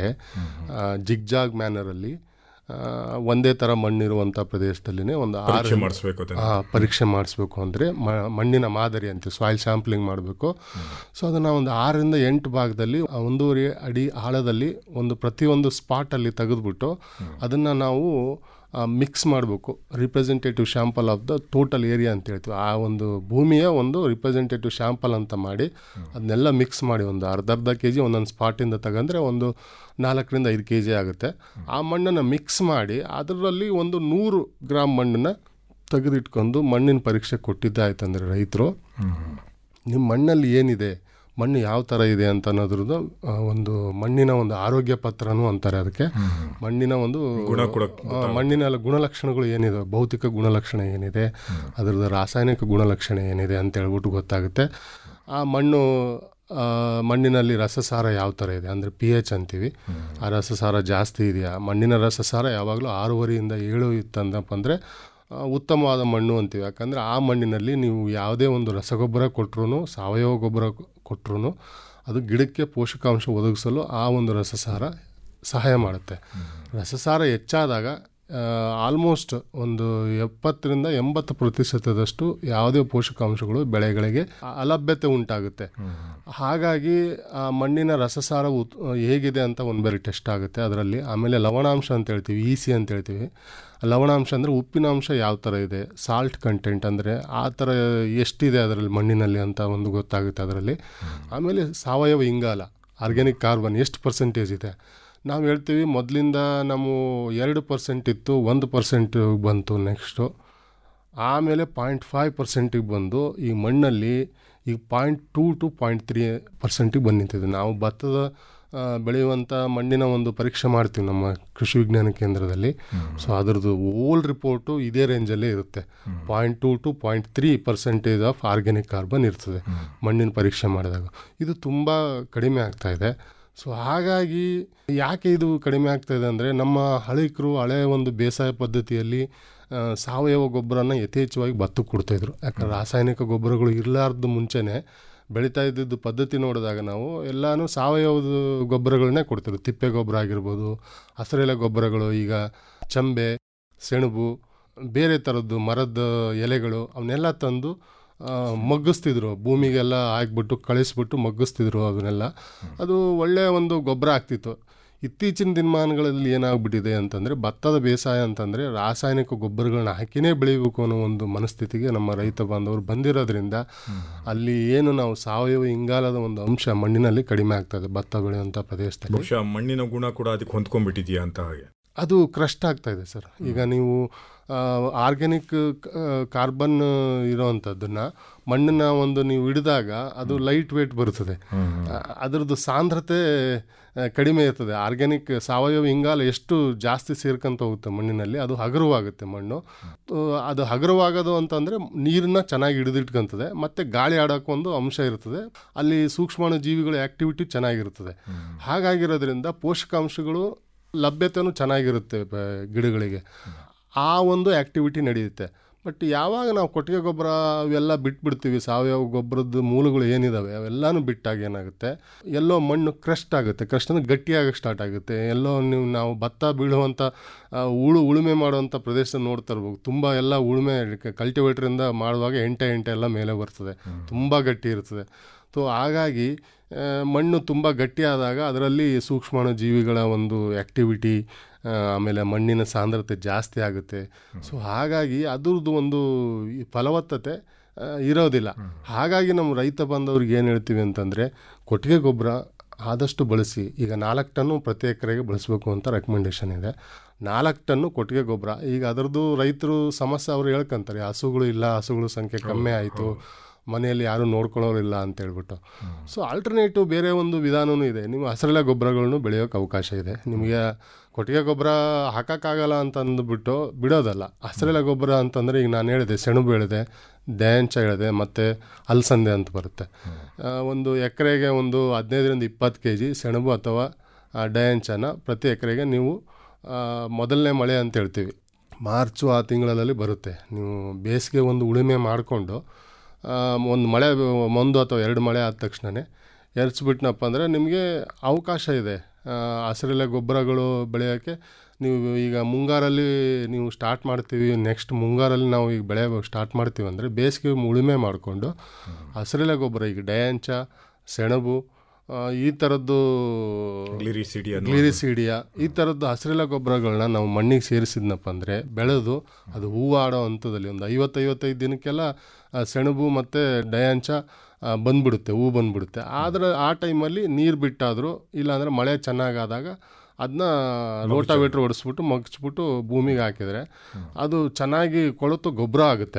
ಜಿಗ್ಜಾಗ್ ಮ್ಯಾನರಲ್ಲಿ ಆ, ಒಂದೇ ಥರ ಮಣ್ಣಿರುವಂಥ ಪ್ರದೇಶದಲ್ಲಿನೇ ಒಂದು ಪರೀಕ್ಷೆ ಆರು ಮಾಡಿಸ್ಬೇಕು ಅದನ್ನ. ಆ, ಪರೀಕ್ಷೆ ಮಾಡಿಸ್ಬೇಕು ಅಂದರೆ ಮಣ್ಣಿನ ಮಾದರಿ ಅಂತೀವಿ ಸಾಯಿಲ್ ಸ್ಯಾಂಪ್ಲಿಂಗ್ ಮಾಡಬೇಕು ಸೊ ಅದನ್ನು ಒಂದು ಆರರಿಂದ ಎಂಟು ಭಾಗದಲ್ಲಿ ಆ ಒಂದೂವರೆ ಅಡಿ ಆಳದಲ್ಲಿ ಒಂದು ಪ್ರತಿಯೊಂದು ಸ್ಪಾಟಲ್ಲಿ ತೆಗೆದುಬಿಟ್ಟು ಅದನ್ನು ನಾವು ಮಿಕ್ಸ್ ಮಾಡಬೇಕು representative sample of the total area ಅಂತ ಹೇಳ್ತೀವಿ ಆ ಒಂದು ಭೂಮಿಯ ಒಂದು ರಿಪ್ರೆಸೆಂಟೇಟಿವ್ ಶಾಂಪಲ್ ಅಂತ ಮಾಡಿ ಅದನ್ನೆಲ್ಲ ಮಿಕ್ಸ್ ಮಾಡಿ ಒಂದು ಅರ್ಧ ಅರ್ಧ ಕೆ ಜಿ ಒಂದೊಂದು ಸ್ಪಾಟಿಂದ ತಗಂದ್ರೆ ಒಂದು ನಾಲ್ಕರಿಂದ ಐದು ಕೆ ಜಿ ಆಗುತ್ತೆ ಆ ಮಣ್ಣನ್ನು ಮಿಕ್ಸ್ ಮಾಡಿ ಅದರಲ್ಲಿ ಒಂದು ನೂರು ಗ್ರಾಮ್ ಮಣ್ಣನ್ನು ತೆಗೆದಿಟ್ಕೊಂಡು ಮಣ್ಣಿನ ಪರೀಕ್ಷೆ ಕೊಟ್ಟಿದ್ದಾಯ್ತಂದ್ರೆ ರೈತರು ನಿಮ್ಮ ಮಣ್ಣಲ್ಲಿ ಏನಿದೆ ಮಣ್ಣು ಯಾವ ಥರ ಇದೆ ಅಂತ ಅನ್ನೋದ್ರದ್ದು ಆ, ಒಂದು ಮಣ್ಣಿನ ಒಂದು ಆರೋಗ್ಯ ಪತ್ರನೂ ಅಂತಾರೆ ಅದಕ್ಕೆ ಮಣ್ಣಿನ ಒಂದು ಗುಣ ಕೂಡ ಆ, ಮಣ್ಣಿನ ಗುಣಲಕ್ಷಣಗಳು ಏನಿದೆ ಭೌತಿಕ ಗುಣಲಕ್ಷಣ ಏನಿದೆ ಅದರದ್ದು ರಾಸಾಯನಿಕ ಗುಣಲಕ್ಷಣ ಏನಿದೆ ಅಂತ ಹೇಳ್ಬಿಟ್ಟು ಗೊತ್ತಾಗುತ್ತೆ ಆ ಮಣ್ಣು ಆ, ಮಣ್ಣಿನಲ್ಲಿ ರಸಸಾರ ಯಾವ ಥರ ಇದೆ ಅಂದರೆ ಪಿ ಎಚ್ ಅಂತೀವಿ ಆ ರಸಸಾರ ಜಾಸ್ತಿ ಇದೆಯಾ ಮಣ್ಣಿನ ರಸಸಾರ ಯಾವಾಗಲೂ ಆರೂವರೆಯಿಂದ ಏಳು ಇತ್ತಂದಪ್ಪ ಅಂದರೆ ಆ, ಉತ್ತಮವಾದ ಮಣ್ಣು ಅಂತೀವಿ ಯಾಕಂದರೆ ಆ ಮಣ್ಣಿನಲ್ಲಿ ನೀವು ಯಾವುದೇ ಒಂದು ರಸಗೊಬ್ಬರ ಕೊಟ್ಟರು ಸಾವಯವ ಗೊಬ್ಬರ ಕೊಟ್ಟರು ಅದು ಗಿಡಕ್ಕೆ ಪೋಷಕಾಂಶ ಒದಗಿಸಲು ಆ ಒಂದು ರಸಸಾರ ಸಹಾಯ ಮಾಡುತ್ತೆ ರಸಸಾರ ಹೆಚ್ಚಾದಾಗ ಆಲ್ಮೋಸ್ಟ್ ಒಂದು ಎಪ್ಪತ್ತರಿಂದ ಎಂಬತ್ತು ಪ್ರತಿಶತದಷ್ಟು ಯಾವುದೇ ಪೋಷಕಾಂಶಗಳು ಬೆಳೆಗಳಿಗೆ ಅಲಭ್ಯತೆ ಉಂಟಾಗುತ್ತೆ ಹಾಗಾಗಿ ಆ ಮಣ್ಣಿನ ರಸಸಾರ ಉತ್ ಹೇಗಿದೆ ಅಂತ ಒಂದು ಬೇರೆ ಟೆಸ್ಟ್ ಆಗುತ್ತೆ ಅದರಲ್ಲಿ ಆಮೇಲೆ ಲವಣಾಂಶ ಅಂತ ಹೇಳ್ತೀವಿ ಇ ಸಿ ಅಂತ ಹೇಳ್ತೀವಿ ಲವಣಾಂಶ ಅಂದರೆ ಉಪ್ಪಿನಾಂಶ ಯಾವ ಥರ ಇದೆ ಸಾಲ್ಟ್ ಕಂಟೆಂಟ್ ಅಂದರೆ ಆ ಥರ ಎಷ್ಟಿದೆ ಅದರಲ್ಲಿ ಮಣ್ಣಿನಲ್ಲಿ ಅಂತ ಒಂದು ಗೊತ್ತಾಗುತ್ತೆ ಅದರಲ್ಲಿ ಆಮೇಲೆ ಸಾವಯವ ಇಂಗಾಲ ಆರ್ಗ್ಯಾನಿಕ್ ಕಾರ್ಬನ್ ಎಷ್ಟು ಪರ್ಸೆಂಟೇಜ್ ಇದೆ ನಾವು ಹೇಳ್ತೀವಿ ಮೊದಲಿಂದ ನಾವು ಎರಡು ಪರ್ಸೆಂಟ್ ಇತ್ತು ಒಂದು ಪರ್ಸೆಂಟ್ ಬಂತು ನೆಕ್ಸ್ಟು ಆಮೇಲೆ ಪಾಯಿಂಟ್ ಫೈವ್ ಪರ್ಸೆಂಟಿಗೆ ಬಂದು ಈ ಮಣ್ಣಲ್ಲಿ ಈಗ point two to point three ಪರ್ಸೆಂಟಿಗೆ ಬಂದು ನಿಂತಿದೆ ನಾವು ಭತ್ತದ ಆ, ಬೆಳೆಯುವಂಥ ಮಣ್ಣಿನ ಒಂದು ಪರೀಕ್ಷೆ ಮಾಡ್ತೀವಿ ನಮ್ಮ ಕೃಷಿ ವಿಜ್ಞಾನ ಕೇಂದ್ರದಲ್ಲಿ ಸೊ ಅದರದ್ದು ಓಲ್ಡ್ ರಿಪೋರ್ಟು ಇದೇ ರೇಂಜಲ್ಲೇ ಇರುತ್ತೆ point two to point three percentage of organic carbon ಇರ್ತದೆ ಮಣ್ಣಿನ ಪರೀಕ್ಷೆ ಮಾಡಿದಾಗ ಇದು ತುಂಬ ಕಡಿಮೆ ಆಗ್ತಾ ಇದೆ ಸೊ ಹಾಗಾಗಿ ಯಾಕೆ ಇದು ಕಡಿಮೆ ಆಗ್ತಾ ಇದೆ ಅಂದರೆ ನಮ್ಮ ಹಳಿಕರು ಹಳೆಯ ಒಂದು ಬೇಸಾಯ ಪದ್ಧತಿಯಲ್ಲಿ ಆ, ಸಾವಯವ ಗೊಬ್ಬರನ ಯಥೇಚ್ಛವಾಗಿ ಭತ್ತಕ್ಕೆ ಕೊಡ್ತಾಯಿದ್ರು ಯಾಕಂದ್ರೆ ರಾಸಾಯನಿಕ ಗೊಬ್ಬರಗಳು ಇರಲಾರ್ದು ಮುಂಚೆನೇ ಬೆಳೀತಾ ಇದ್ದಿದ್ದು ಪದ್ಧತಿ ನೋಡಿದಾಗ ನಾವು ಎಲ್ಲಾನು ಸಾವಯವದ ಗೊಬ್ಬರಗಳನ್ನೇ ಕೊಡ್ತಿದ್ರು ತಿಪ್ಪೆ ಗೊಬ್ಬರ ಆಗಿರ್ಬೋದು ಹಸಿರೆಲೆ ಗೊಬ್ಬರಗಳು ಈಗ ಚಂಬೆ ಸೆಣಬು ಬೇರೆ ಥರದ್ದು ಮರದ ಎಲೆಗಳು ಅವನ್ನೆಲ್ಲ ತಂದು ಆ, ಮಗ್ಗಿಸ್ತಿದ್ರು ಭೂಮಿಗೆಲ್ಲ ಹಾಕ್ಬಿಟ್ಟು ಕಳಿಸ್ಬಿಟ್ಟು ಮಗ್ಗಿಸ್ತಿದ್ರು ಅವನ್ನೆಲ್ಲ ಅದು ಒಳ್ಳೆಯ ಒಂದು ಗೊಬ್ಬರ ಆಗ್ತಿತ್ತು ಇತ್ತೀಚಿನ ದಿನಮಾನಗಳಲ್ಲಿ ಏನಾಗ್ಬಿಟ್ಟಿದೆ ಅಂತಂದರೆ ಭತ್ತದ ಬೇಸಾಯ ಅಂತಂದರೆ ರಾಸಾಯನಿಕ ಗೊಬ್ಬರಗಳನ್ನ ಹಾಕಿನೇ ಬೆಳಿಬೇಕು ಅನ್ನೋ ಒಂದು ಮನಸ್ಥಿತಿಗೆ ನಮ್ಮ ರೈತ ಬಾಂಧವರು ಬಂದಿರೋದ್ರಿಂದ ಅಲ್ಲಿ ಏನು ನಾವು ಸಾವಯವ ಇಂಗಾಲದ ಒಂದು ಅಂಶ ಮಣ್ಣಿನಲ್ಲಿ ಕಡಿಮೆ ಆಗ್ತದೆ ಭತ್ತ ಬೆಳೆಯುವಂಥ ಪ್ರದೇಶದಲ್ಲಿ ಬಹುಶಃ ಮಣ್ಣಿನ ಗುಣ ಕೂಡ ಅದಕ್ಕೆ ಹೊಂದ್ಕೊಂಡ್ಬಿಟ್ಟಿದೆಯಾ ಅಂತ ಹಾಗೆ ಅದು ಕ್ರಸ್ಟ್ ಆಗ್ತಾ ಇದೆ ಸರ್ ಈಗ ನೀವು ಆರ್ಗ್ಯಾನಿಕ್ ಕಾರ್ಬನ್ ಇರೋವಂಥದ್ದನ್ನ ಮಣ್ಣನ್ನ ಒಂದು ನೀವು ಹಿಡಿದಾಗ ಅದು ಲೈಟ್ ವೇಟ್ ಬರ್ತದೆ ಆ, ಅದರದ್ದು ಸಾಂದ್ರತೆ ಆ, ಕಡಿಮೆ ಇರ್ತದೆ ಆರ್ಗ್ಯಾನಿಕ್ ಸಾವಯವ ಇಂಗಾಲ ಎಷ್ಟು ಜಾಸ್ತಿ ಸೇರ್ಕೊಂತ ಹೋಗುತ್ತೆ ಮಣ್ಣಿನಲ್ಲಿ ಅದು ಹಗುರವಾಗುತ್ತೆ ಮಣ್ಣು ಆ, ಅದು ಹಗುರವಾಗೋದು ಅಂತಂದರೆ ನೀರನ್ನ ಚೆನ್ನಾಗಿ ಹಿಡಿದಿಟ್ಕೊಂತದೆ ಮತ್ತು ಗಾಳಿ ಆಡೋಕೆ ಒಂದು ಅಂಶ ಇರ್ತದೆ ಅಲ್ಲಿ ಸೂಕ್ಷ್ಮಾಣು ಜೀವಿಗಳ ಆ್ಯಕ್ಟಿವಿಟಿ ಚೆನ್ನಾಗಿರ್ತದೆ ಹಾಗಾಗಿರೋದ್ರಿಂದ ಪೋಷಕಾಂಶಗಳು ಲಭ್ಯತೆಯೂ ಚೆನ್ನಾಗಿರುತ್ತೆ ಬ- ಗಿಡಗಳಿಗೆ ಆ ಒಂದು ಆ್ಯಕ್ಟಿವಿಟಿ ನಡೆಯುತ್ತೆ ಬಟ್ ಯಾವಾಗ ನಾವು ಕೊಟ್ಟಿಗೆ ಗೊಬ್ಬರ ಅವೆಲ್ಲ ಬಿಟ್ಬಿಡ್ತೀವಿ ಸಾವಯವ ಗೊಬ್ಬರದ ಮೂಲಗಳು ಏನಿದಾವೆ ಅವೆಲ್ಲನೂ ಬಿಟ್ಟಾಗ ಏನಾಗುತ್ತೆ ಎಲ್ಲೋ ಮಣ್ಣು ಕ್ರಸ್ಟ್ ಆಗುತ್ತೆ ಕ್ರಸ್ಟ್ ಅಂದರೆ ಗಟ್ಟಿಯಾಗಕ್ಕೆ ಸ್ಟಾರ್ಟ್ ಆಗುತ್ತೆ ಎಲ್ಲೋ ನೀವು ನಾವು ಭತ್ತ ಬೀಳುವಂಥ ಆ, ಉಳು ಉಳುಮೆ ಮಾಡುವಂಥ ಪ್ರದೇಶ ನೋಡ್ತಾ ಇರ್ಬೋದು ತುಂಬ ಎಲ್ಲ ಉಳುಮೆ ಕಲ್ಟಿವೇಟ್ರಿಂದ ಮಾಡುವಾಗ ಎಂಟೆ ಎಂಟೆ ಎಲ್ಲ ಮೇಲೆ ಬರ್ತದೆ ತುಂಬ ಗಟ್ಟಿ ಇರ್ತದೆ ಸೊ ಹಾಗಾಗಿ ಆ, ಮಣ್ಣು ತುಂಬ ಗಟ್ಟಿಯಾದಾಗ ಅದರಲ್ಲಿ ಸೂಕ್ಷ್ಮಾಣು ಜೀವಿಗಳ ಒಂದು ಆ್ಯಕ್ಟಿವಿಟಿ ಆಮೇಲೆ ಮಣ್ಣಿನ ಸಾಂದ್ರತೆ ಜಾಸ್ತಿ ಆಗುತ್ತೆ ಸೊ ಹಾಗಾಗಿ ಅದ್ರದ್ದು ಒಂದು ಈ ಫಲವತ್ತತೆ ಆ, ಇರೋದಿಲ್ಲ ಹಾಗಾಗಿ ನಮ್ಮ ರೈತ ಬಾಂಧವ್ರಿಗೆ ಏನು ಹೇಳ್ತೀವಿ ಅಂತಂದರೆ ಕೊಟ್ಟಿಗೆ ಗೊಬ್ಬರ ಆದಷ್ಟು ಬಳಸಿ ಈಗ ನಾಲ್ಕು ಟನ್ನು ಪ್ರತಿ ಎಕರೆಗೆ ಬಳಸಬೇಕು ಅಂತ ರೆಕಮೆಂಡೇಷನ್ ಇದೆ ನಾಲ್ಕು ಟನ್ನು ಕೊಟ್ಟಿಗೆ ಗೊಬ್ಬರ ಈಗ ಅದರದ್ದು ರೈತರು ಸಮಸ್ಯೆ ಅವರು ಹೇಳ್ಕೊಂತಾರೆ ಹಸುಗಳು ಇಲ್ಲ ಹಸುಗಳ ಸಂಖ್ಯೆ ಕಮ್ಮಿ ಆಯಿತು ಮನೆಯಲ್ಲಿ ಯಾರು ನೋಡ್ಕೊಳ್ಳೋರಿಲ್ಲ ಅಂತ ಹೇಳ್ಬಿಟ್ಟು ಸೊ ಆಲ್ಟರ್ನೇಟಿವ್ ಬೇರೆ ಒಂದು ವಿಧಾನವೂ ಇದೆ ನೀವು ಹಸಿರೆಲೆ ಗೊಬ್ಬರಗಳನ್ನು ಬೆಳೆಯೋಕೆ ಅವಕಾಶ ಇದೆ ನಿಮಗೆ ಕೊಟ್ಟಿಗೆ ಗೊಬ್ಬರ ಹಾಕೋಕ್ಕಾಗಲ್ಲ ಅಂತ ಅಂದ್ಬಿಟ್ಟು ಬಿಡೋದಲ್ಲ ಹಸಿರೆಲೆ ಗೊಬ್ಬರ ಅಂತಂದರೆ ಈಗ ನಾನು ಹೇಳಿದೆ ಸೆಣಬು ಹೇಳಿದೆ ಡ್ಯಾಂಚ ಹೇಳಿದೆ ಮತ್ತು ಅಲಸಂದೆ ಅಂತ ಬರುತ್ತೆ ಆ, ಒಂದು ಎಕರೆಗೆ ಒಂದು ಹದಿನೈದರಿಂದ ಇಪ್ಪತ್ತು ಕೆ ಜಿ ಸೆಣಬು ಅಥವಾ ಡಯಾಂಚನ ಪ್ರತಿ ಎಕರೆಗೆ ನೀವು ಆ, ಮೊದಲನೇ ಮಳೆ ಅಂತ ಹೇಳ್ತೀವಿ ಮಾರ್ಚು ಆ ತಿಂಗಳಲ್ಲಿ ಬರುತ್ತೆ ನೀವು ಬೇಸಿಗೆ ಒಂದು ಉಳುಮೆ ಮಾಡಿಕೊಂಡು ಒಂದು ಮಳೆ ಒಂದು ಅಥವಾ ಎರಡು ಮಳೆ ಆದ ತಕ್ಷಣವೇ ಎರಚ್ಬಿಟ್ನಪ್ಪ ಅಂದರೆ ನಿಮಗೆ ಅವಕಾಶ ಇದೆ ಆ, ಹಸಿರೆಲೆ ಗೊಬ್ಬರಗಳು ಬೆಳೆಯೋಕ್ಕೆ ನೀವು ಈಗ ಮುಂಗಾರಲ್ಲಿ ನೀವು ಸ್ಟಾರ್ಟ್ ಮಾಡ್ತೀವಿ ನೆಕ್ಸ್ಟ್ ಮುಂಗಾರಲ್ಲಿ ನಾವು ಈಗ ಬೆಳೆ ಸ್ಟಾರ್ಟ್ ಮಾಡ್ತೀವಿ ಅಂದರೆ ಬೇಸಿಗೆ ಉಳುಮೆ ಮಾಡಿಕೊಂಡು ಹಸಿರೆಲೆ ಗೊಬ್ಬರ ಈಗ ಡಯಾಂಚ ಸೆಣಬು ಆ, ಈ ಥರದ್ದು ಗ್ಲಿರಿಸಿಡಿಯಾ ಗ್ಲಿರಿಸಿಡಿಯಾ ಈ ಥರದ್ದು ಹಸಿರೆಲೆ ಗೊಬ್ಬರಗಳನ್ನ ನಾವು ಮಣ್ಣಿಗೆ ಸೇರಿಸಿದ್ನಪ್ಪ ಅಂದರೆ ಬೆಳೆದು ಅದು ಹೂವು ಆಡೋ ಹಂತದಲ್ಲಿ ಒಂದು ಐವತ್ತೈವತ್ತೈದು ದಿನಕ್ಕೆಲ್ಲ ಆ, ಸೆಣಬು ಮತ್ತು ಡಯಾಂಚ ಆ, ಬಂದ್ಬಿಡುತ್ತೆ ಹೂ ಬಂದ್ಬಿಡುತ್ತೆ ಆದರೆ ಆ ಟೈಮಲ್ಲಿ ನೀರು ಬಿಟ್ಟಾದರೂ ಇಲ್ಲಾಂದರೆ ಮಳೆ ಚೆನ್ನಾಗಾದಾಗ ಅದನ್ನ ರೋಟಾವೇಟ್ರ್ ಹೊಡಿಸ್ಬಿಟ್ಟು ಮಗ್ಸ್ಬಿಟ್ಟು ಭೂಮಿಗೆ ಹಾಕಿದರೆ ಅದು ಚೆನ್ನಾಗಿ ಕೊಳೆತು ಗೊಬ್ಬರ ಆಗುತ್ತೆ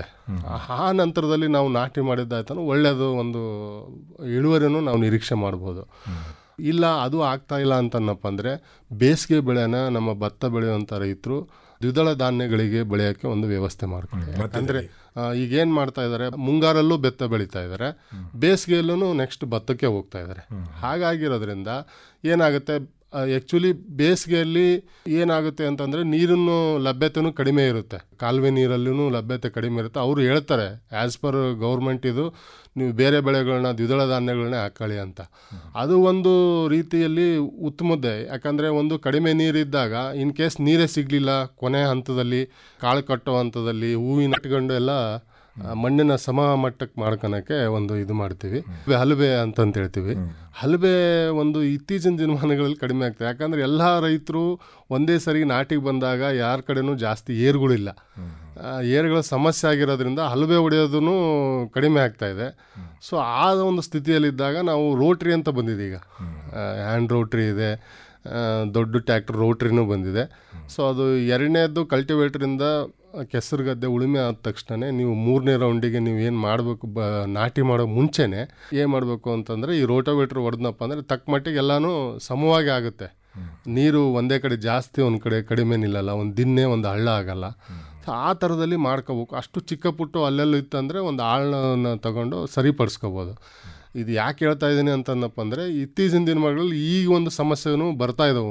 ಆ ನಂತರದಲ್ಲಿ ನಾವು ನಾಟಿ ಮಾಡಿದ್ದಾಯ್ತಾನು ಒಳ್ಳೆಯದು ಒಂದು ಇಳುವರಿನೂ ನಾವು ನಿರೀಕ್ಷೆ ಮಾಡ್ಬೋದು ಇಲ್ಲ ಅದು ಆಗ್ತಾ ಇಲ್ಲ ಅಂತನಪ್ಪ ಅಂದರೆ ಬೇಸಿಗೆ ಬೆಳೆನ ನಮ್ಮ ಭತ್ತ ಬೆಳೆಯುವಂಥ ರೈತರು ದ್ವಿದಳ ಧಾನ್ಯಗಳಿಗೆ ಬೆಳೆಯೋಕ್ಕೆ ಒಂದು ವ್ಯವಸ್ಥೆ ಮಾಡ್ತಾರೆ ಯಾಕಂದರೆ ಈಗೇನು ಮಾಡ್ತಾ ಇದ್ದಾರೆ ಮುಂಗಾರಲ್ಲೂ ಬೆತ್ತ ಬೆಳೀತಾ ಇದ್ದಾರೆ ಬೇಸಿಗೆಯಲ್ಲೂ ನೆಕ್ಸ್ಟ್ ಭತ್ತಕ್ಕೆ ಹೋಗ್ತಾ ಇದ್ದಾರೆ ಹಾಗಾಗಿರೋದ್ರಿಂದ ಏನಾಗುತ್ತೆ ಆ್ಯಕ್ಚುಲಿ ಬೇಸಿಗೆಯಲ್ಲಿ ಏನಾಗುತ್ತೆ ಅಂತಂದರೆ ನೀರನ್ನು ಲಭ್ಯತೆಯೂ ಕಡಿಮೆ ಇರುತ್ತೆ ಕಾಲುವೆ ನೀರಲ್ಲೂ ಲಭ್ಯತೆ ಕಡಿಮೆ ಇರುತ್ತೆ ಅವರು ಹೇಳ್ತಾರೆ ಆ್ಯಸ್ ಪರ್ ಗೌರ್ಮೆಂಟ್ ಇದು ನೀವು ಬೇರೆ ಬೆಳೆಗಳನ್ನ ದ್ವಿದಳ ಧಾನ್ಯಗಳನ್ನೇ ಹಾಕೊಳ್ಳಿ ಅಂತ ಅದು ಒಂದು ರೀತಿಯಲ್ಲಿ ಉತ್ತಮದ್ದೇ ಯಾಕಂದರೆ ಒಂದು ಕಡಿಮೆ ನೀರಿದ್ದಾಗ ಇನ್ ಕೇಸ್ ನೀರೇ ಸಿಗಲಿಲ್ಲ ಕೊನೆ ಹಂತದಲ್ಲಿ ಕಾಳು ಕಟ್ಟೋ ಹಂತದಲ್ಲಿ ಹೂವಿನ ಇಟ್ಕೊಂಡು ಎಲ್ಲ ಆ, ಮಣ್ಣಿನ ಸಮ ಮಟ್ಟಕ್ಕೆ ಮಾಡ್ಕೊಳಕ್ಕೆ ಒಂದು ಇದು ಮಾಡ್ತೀವಿ ಹಲಬೆ ಅಂತಂತ ಹೇಳ್ತೀವಿ ಹಲಬೆ ಒಂದು ಇತ್ತೀಚಿನ ದಿನಮಾನಗಳಲ್ಲಿ ಕಡಿಮೆ ಆಗ್ತದೆ ಯಾಕಂದ್ರೆ ಎಲ್ಲ ರೈತರು ಒಂದೇ ಸರಿ ನಾಟಿಗೆ ಬಂದಾಗ ಯಾರ ಕಡೆನೂ ಜಾಸ್ತಿ ಏರುಗಳಿಲ್ಲ ಆ, ಏರುಗಳ ಸಮಸ್ಯೆ ಆಗಿರೋದ್ರಿಂದ ಹಲಬೆ ಹೊಡೆಯೋದೂ ಕಡಿಮೆ ಆಗ್ತಾ ಇದೆ ಸೊ ಆ ಒಂದು ಸ್ಥಿತಿಯಲ್ಲಿದ್ದಾಗ ನಾವು ರೋಟ್ರಿ ಅಂತ ಬಂದಿದೆ ಈಗ ಹ್ಯಾಂಡ್ ರೋಟ್ರಿ ಇದೆ ಆ, ದೊಡ್ಡ ಟ್ಯಾಕ್ಟರ್ ರೋಟ್ರಿನೂ ಬಂದಿದೆ ಸೊ ಅದು ಎರಡನೇದು ಕಲ್ಟಿವೇಟ್ರಿಂದ ಕೆಸರು ಗದ್ದೆ ಉಳುಮೆ ಆದ ತಕ್ಷಣ ನೀವು ಮೂರನೇ ರೌಂಡಿಗೆ ನೀವು ಏನು ಮಾಡಬೇಕು ಬ ನಾಟಿ ಮಾಡೋ ಮುಂಚೆನೇ ಏನು ಮಾಡಬೇಕು ಅಂತಂದರೆ ಈ ರೋಟೋವೇಟ್ರ್ ಹೊಡೆದ್ನಪ್ಪ ಅಂದರೆ ತಕ್ಕ ಮಟ್ಟಿಗೆ ಎಲ್ಲನೂ ಸಮವಾಗಿ ಆಗುತ್ತೆ ನೀರು ಒಂದೇ ಕಡೆ ಜಾಸ್ತಿ ಒಂದು ಕಡೆ ಕಡಿಮೆ ನಿಲ್ಲಲ್ಲ ಒಂದು ದಿನ್ನೆ ಒಂದು ಹಳ್ಳ ಆಗಲ್ಲ ಸೊ ಆ ಥರದಲ್ಲಿ ಮಾಡ್ಕೋಬೇಕು ಅಷ್ಟು ಚಿಕ್ಕ ಪುಟ್ಟು ಅಲ್ಲೆಲ್ಲೂ ಇತ್ತಂದರೆ ಒಂದು ಆಳನ್ನ ತಗೊಂಡು ಸರಿಪಡಿಸ್ಕೋಬೋದು ಇದು ಯಾಕೆ ಹೇಳ್ತಾ ಇದ್ದೀನಿ ಅಂತಂದಪ್ಪ ಅಂದರೆ ಇತ್ತೀಚಿನ ದಿನಗಳಲ್ಲಿ ಈಗ ಒಂದು ಸಮಸ್ಯೆನೂ ಬರ್ತಾ ಇದಾವೆ